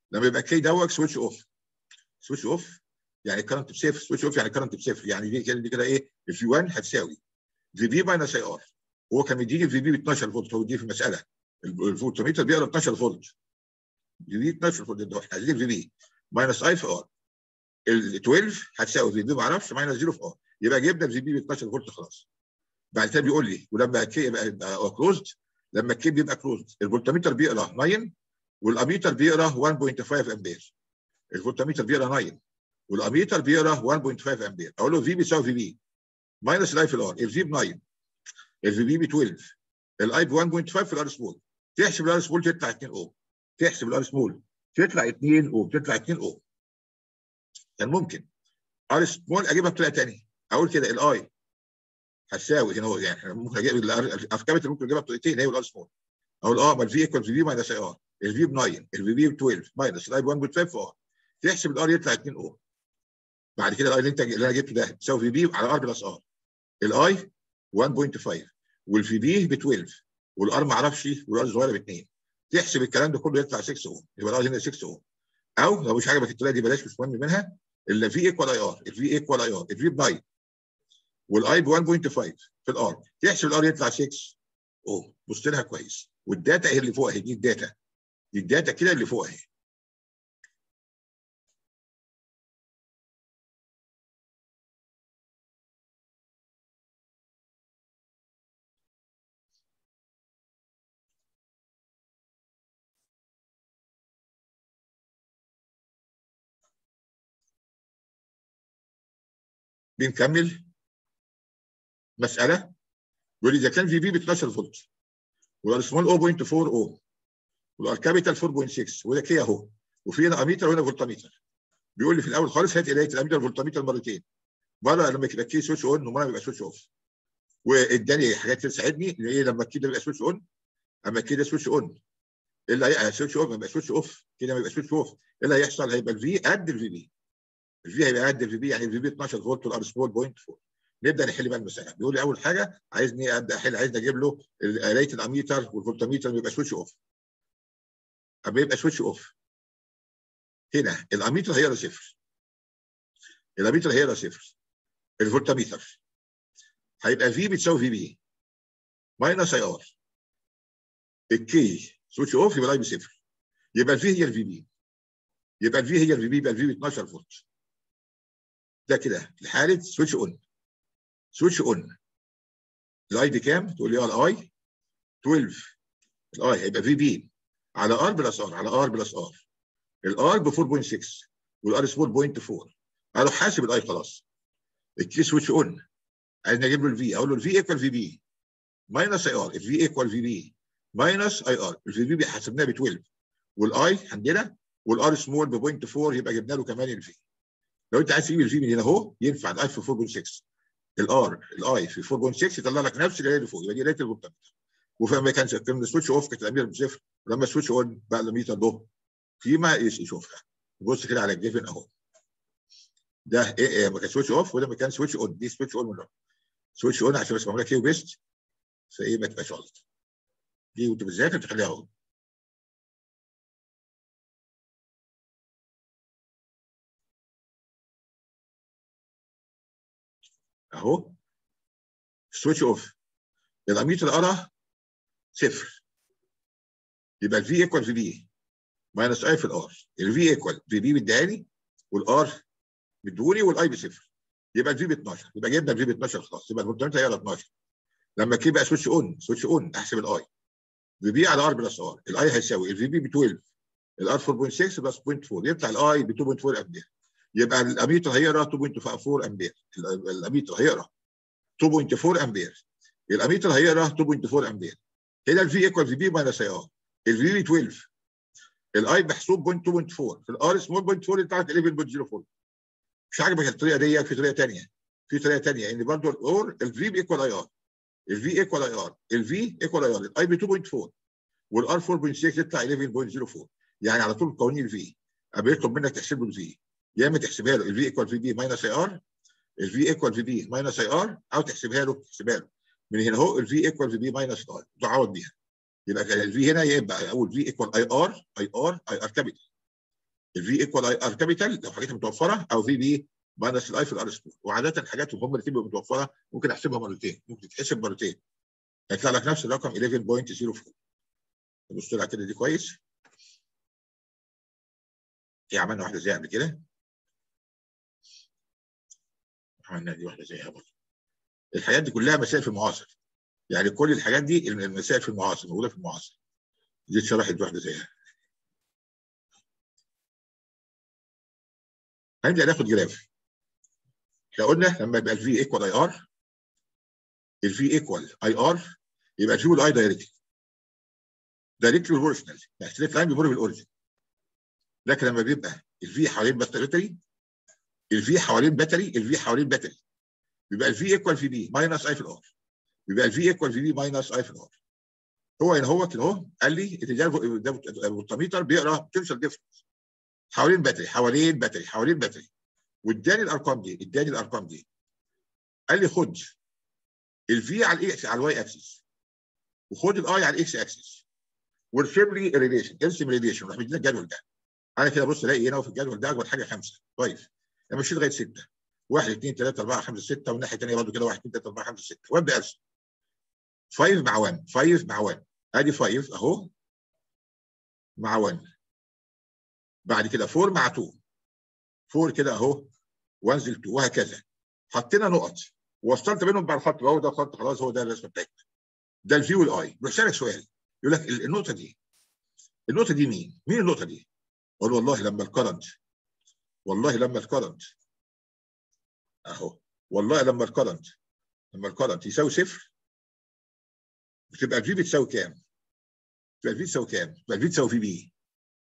A: لما يبقى كي دوت سويتش اوف سويتش اوف يعني كرنت بصفر سويتش اوف يعني كرنت بصفر يعني دي كده دي كده ايه الفي 1 هتساوي في بي ماينس اي ار هو كان مديني الفي بي ب 12 فولت هو دي في المساله الفولتميتر بيقرا 12 فولت في بي 12 فولت ده احنا عايزين في بي ماينس اي في ار ال 12 هتساوي في بي ما اعرفش ماينس 0 في ار يبقى جبنا الفي بي ب 12 فولت خلاص بعد كده بيقول لي ولما كي يبقى, يبقى كلوزد لما الكي بيبقى كلوزد الفولتميتر بيقرا 9 والاميتر بيقرا 1.5 امبير الفولتميتر بيقرا 9 والاميتر بيقرا 1.5 امبير اقول له في بيساوي في بي ماينس الاي في الار الفي ب 9 الفي بي ب 12 الاي ب 1.5 في الار سمول تحسب الار سمول تطلع 2 اوم تحسب الار سمول تطلع 2 اوم تطلع 2 اوم كان ممكن ار سمول اجيبها بطريقه ثانيه اقول كده الاي هتساوي هنا هو يعني ممكن اجيب الافكار ممكن اجيبها بطريقتين هي والار سمول اقول اه ما الفي ايكوال في بي ماينس اي ار الفي ب 9 الفي بي ب 12 ماينس الاي ب 1.5 ار تحسب الار يطلع 2 اوم بعد كده الاي اللي انت اللي انا جبته ده بتساوي في بي على ار بلس ار الاي 1.5 والفي بي ب 12 والار ما اعرفش والار صغيره ب 2 تحسب الكلام ده كله يطلع 6 اوم يبقى الار هنا 6 اوم او لو مش عاجبك الطريقه دي بلاش مش مهم منها الا في ايكوال اي ار الفي ايكوال اي ار الفي ب 9 والاي ب 1.5 في الار تحسب الار يطلع 6 اوم بص لها كويس والداتا هي اللي فوق اهي دي الداتا دي الداتا كده اللي فوق اهي بنكمل مساله بيقول لي اذا كان في بي ب 12 فولت والار سمول 0.4 اوم والار كابيتال 4.6 وده كي اهو وفي هنا اميتر وهنا فولتميتر بيقول لي في الاول خالص هات قرايه الاميتر والفولتميتر مرتين مره لما يبقى كي سويتش اون ومره يبقى سويتش اوف واداني حاجات تساعدني ان ايه لما الكي ده يبقى سويتش اون اما الكي ده سويتش اون ايه اللي هيبقى سويتش اوف يبقى سويتش اوف كده ما يبقى سويتش اوف ايه اللي هيحصل هيبقى الفي قد الفي بي الفي هيبقى قد الفي بي يعني الفي بي 12 فولت والار سمول بوينت 4 نبدا نحل بقى المساله بيقول لي اول حاجه عايزني ابدا احل عايزني اجيب له قرايه الاميتر والفولتميتر يبقى سويتش اوف اما يبقى سويتش اوف هنا الاميتر هيقرا صفر الاميتر هيقرا صفر الفولتميتر هيبقى في بتساوي في بي ماينس اي ار الكي سويتش اوف يبقى الاي بصفر يبقى الفي هي الفي بي يبقى الفي هي الفي بي يبقى الفي ب 12 فولت ده كده لحاله سويتش اون سويتش اون الاي دي كام؟ تقول لي اه الاي 12 الاي هيبقى في بي على ار بلس ار على ار بلس ار الار ب 4.6 والار سمول بوينت 4 اروح حاسب الاي خلاص الكي سويتش اون عايز اجيب له الفي اقول له الفي ايكوال في بي ماينس اي ار الفي ايكوال في بي ماينس اي ار الفي بي حسبناها ب 12 والاي عندنا والار سمول ب 0.4 يبقى جبنا له كمان الفي لو انت عايز تجيب الفي من هنا اهو ينفع الاي في 4.6 الار الاي في 4.6 يطلع لك نفس القرايه اللي فوق يبقى دي قرايه الفولتمتر وفما كانش كان السويتش اوف كانت الاميره بصفر ولما السويتش اون بقى الاميتر له فيما يشوفها بص كده على الجيفن اهو ده ايه ايه ما كان سويتش اوف وده ما كان سويتش اون دي سويتش اون من سويتش اون عشان بس معموله كيو بيست فايه ما تبقاش غلط دي وانت بتذاكر تخليها اهو اهو سويتش اوف الاميتر قرا صفر يبقى الفي ايكوال في بي ماينس اي في الار الفي ايكوال في بي مديهاني والار مديهولي والاي بصفر يبقى الفي ب 12 يبقى جبنا الفي ب 12 خلاص يبقى الفولتمتر هي 12 لما كي بقى سويتش اون سويتش اون احسب الاي في بي على ار بلس ار الاي هيساوي الفي بي ب 12 الار 4.6 بلس 0.4 يطلع الاي ب 2.4 امبير يبقى الاميتر هيقرا 2.4 امبير الاميتر هيقرا 2.4 امبير الاميتر هيقرا 2.4 امبير هنا الفي ايكوال في بي ماينس اي ار الفي بي 12 الاي محسوب 2.4 في الار سمول 0.4 بتاعت 11.04 مش عاجبك الطريقه دي في طريقه ثانيه في طريقه ثانيه ان برضه الاور الفي بيكوال اي ار الفي ايكوال اي ار الفي ايكوال اي ار الاي ب 2.4 والار 4.6 يطلع 11.04 يعني على طول قوانين الفي اما يطلب منك تحسب له الفي يا اما تحسبها له الفي ايكوال في بي ماينس اي ار الفي ايكوال في بي ماينس اي ار او تحسبها له تحسبها له من هنا اهو الفي ايكوال في بي ماينس ار تعوض بيها يبقى الفي هنا يبقى اقول في ايكوال اي ار اي ار اي ار كابيتال الفي ايكوال اي ار كابيتال لو حاجات متوفره او في بي ماينس الاي في الار سكوير وعاده الحاجات هم الاثنين بيبقوا متوفره ممكن احسبها مرتين ممكن تتحسب مرتين هيطلع لك نفس الرقم 11.04 بص لها كده دي كويس هي عملنا واحده زيها قبل كده عملنا دي واحده زيها برضه الحاجات دي كلها مسائل في المعاصر يعني كل الحاجات دي المسائل في المعاصر موجوده في المعاصر دي اتشرحت واحده زيها هنبدا ناخد جراف احنا قلنا لما يبقى الفي ايكوال اي ار الفي ايكوال اي ار يبقى الفي والاي دايركتلي دايركتلي بروبورشنال يعني ستريت لاين بيمر بالاوريجن لكن لما بيبقى الفي حوالين باتري الفي حوالين باتري الفي حوالين باتري بيبقى الفي ايكوال في بي ماينس اي في الار بيبقى الفي ايكوال في بي ماينس اي في الار هو هنا هو كده اهو قال لي ده الفولتميتر بيقرا بوتنشال ديفرنس حوالين باتري حوالين باتري حوالين باتري واداني الارقام دي اداني الارقام دي قال لي خد الفي على الاكس على الواي اكسس وخد الاي على الاكس اكسس وارسم لي الريليشن ارسم الريليشن راح مدينا الجدول ده انا كده بص الاقي هنا في الجدول ده اكبر حاجه خمسه كويس انا مشيت لغايه سته 1 2 3 4 5 6 والناحيه الثانيه برضه كده 1 2 3 4 5 6 وابدا ارسم 5 مع 1 5 مع 1 ادي 5 اهو مع 1 بعد كده 4 مع 2 4 كده اهو وانزل 2 وهكذا حطينا نقط ووصلت بينهم بعد الخط اهو ده خط خلاص هو ده الرسمه بتاعتنا ده الفي والاي بيسالك سؤال يقول لك النقطه دي النقطه دي مين؟ مين النقطه دي؟ اقول والله لما الكرنت والله لما الكرنت اهو والله لما الكرنت لما الكرنت يساوي صفر بتبقى الفي بتساوي كام؟ تبقى الفي تساوي كام؟ تبقى الفي تساوي في بي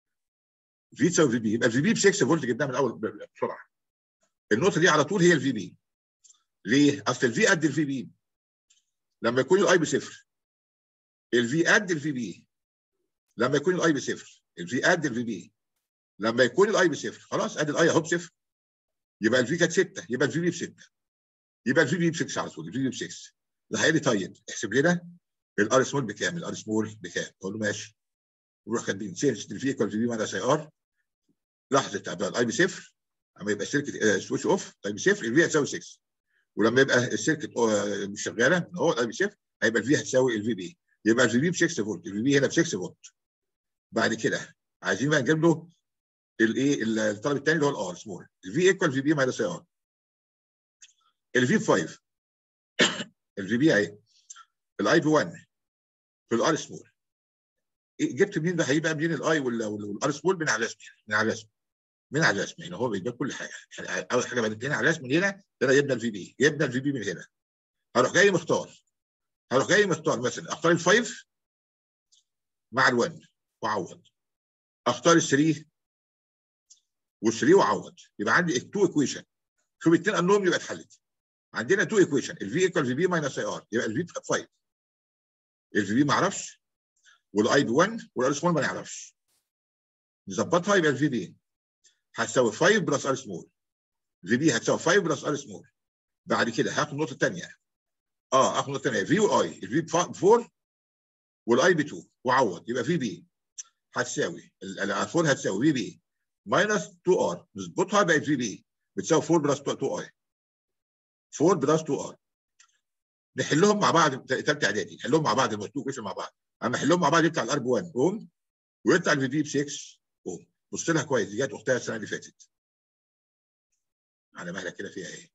A: في تساوي في بي يبقى الفي بي ب 6 فولت جبناها من الاول بسرعه النقطه دي على طول هي الفي بي ليه؟ اصل الفي قد الفي بي لما يكون الاي بصفر الفي قد الفي بي لما يكون الاي بصفر الفي قد الفي بي لما يكون الاي بصفر خلاص ادي الاي اهو بصفر يبقى الفي كانت 6 يبقى الفي بي ب 6 يبقى الفي بي ب 6 على طول الفي بي ب 6 ده هيقول لي طيب احسب لنا الار سمول بكام؟ الار سمول بكام؟ اقول له ماشي نروح كاتبين سيرش الفي ايكوال في بي ماينس اي ار لحظه تعبئه الاي بصفر اما يبقى السيركت سويتش اوف الاي بصفر الفي هتساوي 6 ولما يبقى السيركت مش شغاله هو الاي بصفر هيبقى الفي هتساوي الفي بي يبقى الفي بي ب 6 فولت الفي بي هنا ب 6 فولت بعد كده عايزين بقى نجيب له الايه الطلب الثاني اللي هو الار سمول الفي ايكوال في بي ماينس اي ار الفي ب 5 الفي بي اهي الاي ب 1 في الار سمول جبت منين ده هيبقى منين الاي والار سمول من على الرسم من على الرسم من على الرسم يعني هو بيديك كل حاجه يعني اول حاجه بدات على الرسم من هنا ده يبدا الفي بي يبدا الفي بي من هنا هروح جاي مختار هروح جاي مختار مثلا اختار الفايف مع ال1 واعوض اختار ال3 وال3 واعوض يبقى عندي 2 ايكويشن شوف الاثنين انهم يبقى اتحلت عندنا 2 ايكويشن الفي ايكوال في بي ماينس اي ار يبقى الفي ب 5 الفي بي ما اعرفش والاي ب 1 والار سمول ما نعرفش نظبطها يبقى الفي بي هتساوي 5 بلس ار سمول في بي هتساوي 5 بلس ار سمول بعد كده هاخد النقطه الثانيه اه اخد النقطه الثانيه في واي الفي ب 4 والاي ب 2 واعوض يبقى في بي هتساوي ال 4 هتساوي في بي ماينس 2 ار نظبطها بقت في بي بتساوي 4 بلس 2 اي 4 بلس 2 ار نحلهم مع بعض ثالثه اعدادي نحلهم مع بعض المكتوب كويشن مع بعض اما نحلهم مع بعض يطلع الار ب 1 اوم ويطلع الفي بي ب 6 اوم بص لها كويس دي جت اختها السنه اللي فاتت على مهلك كده فيها ايه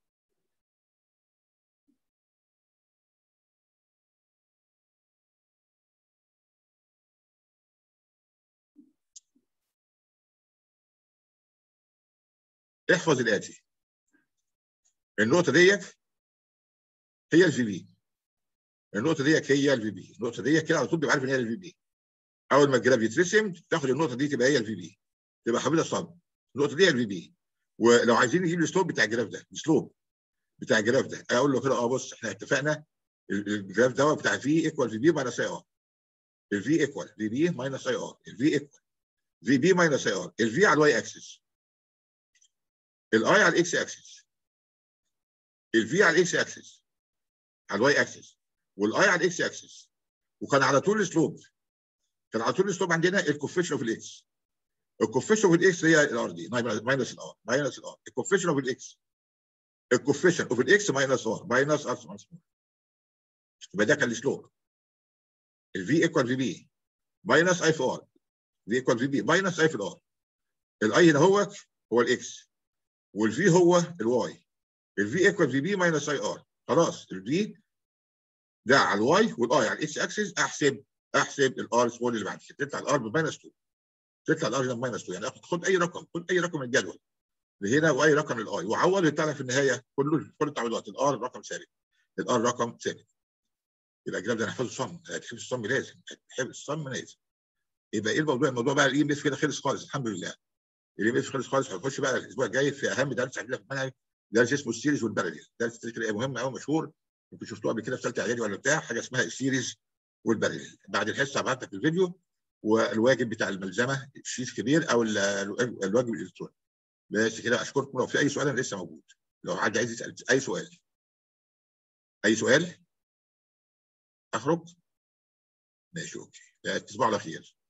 A: احفظ الاتي النقطه ديت هي الفي بي النقطه ديت هي الفي بي النقطه ديت كده على طول تبقى عارف ان هي الفي بي اول ما الجراف يترسم تاخد النقطه دي تبقى هي الفي بي تبقى حافظها صم النقطه دي هي الفي بي ولو عايزين نجيب السلوب بتاع الجراف ده السلوب بتاع الجراف ده اقول له كده اه بص احنا اتفقنا الجراف ده بتاع في ايكوال في بي ماينس اي ار الفي ايكوال في بي ماينس اي ار الفي ايكوال في بي ماينس اي ار الفي على الواي اكسس الاي على الاكس اكسس الفي على الاكس اكسس على الواي اكسس والاي على الاكس اكسس وكان على طول السلوب كان على طول السلوب عندنا الكوفيشن اوف الاكس الكوفيشن اوف الاكس هي الار دي ماينس الار ماينس الار الكوفيشن اوف الاكس الكوفيشن اوف الاكس ماينس ار ماينس ار ماينس يبقى ده كان السلوب الفي ايكوال في بي ماينس اي في ار في ايكوال في بي ماينس اي في الار الاي هنا هو هو الاكس والفي هو الواي الفي ايكوال في بي ماينس اي ار خلاص الفي ده على الواي والاي على الاكس اكسس احسب احسب الار سمول اللي بعد كده تطلع الار بماينس 2 تطلع الار هنا بماينس 2 يعني خد اي رقم خد اي رقم من الجدول هنا واي رقم للاي وعوض يطلع لك في النهايه كله كل التعويضات الار رقم ثابت الار رقم ثابت يبقى الكلام ده نحفظه صم هتحفظ الصم لازم هتحفظ الصم لازم يبقى ايه الموضوع الموضوع بقى الاي ام اس كده خلص خالص الحمد لله الاي ام اس خلص خالص هنخش بقى الاسبوع الجاي في اهم درس عندنا في المنهج درس اسمه السيريز والباراليل درس كده مهم قوي مشهور يمكن شفتوه قبل كده في ثالثه اعدادي ولا بتاع حاجه اسمها السيريز والباراليل بعد الحصه هبعت لك الفيديو والواجب بتاع الملزمه شيت كبير او الواجب الالكتروني بس كده اشكركم لو في اي سؤال انا لسه موجود لو حد عايز يسال اي سؤال اي سؤال اخرج ماشي اوكي تصبحوا على خير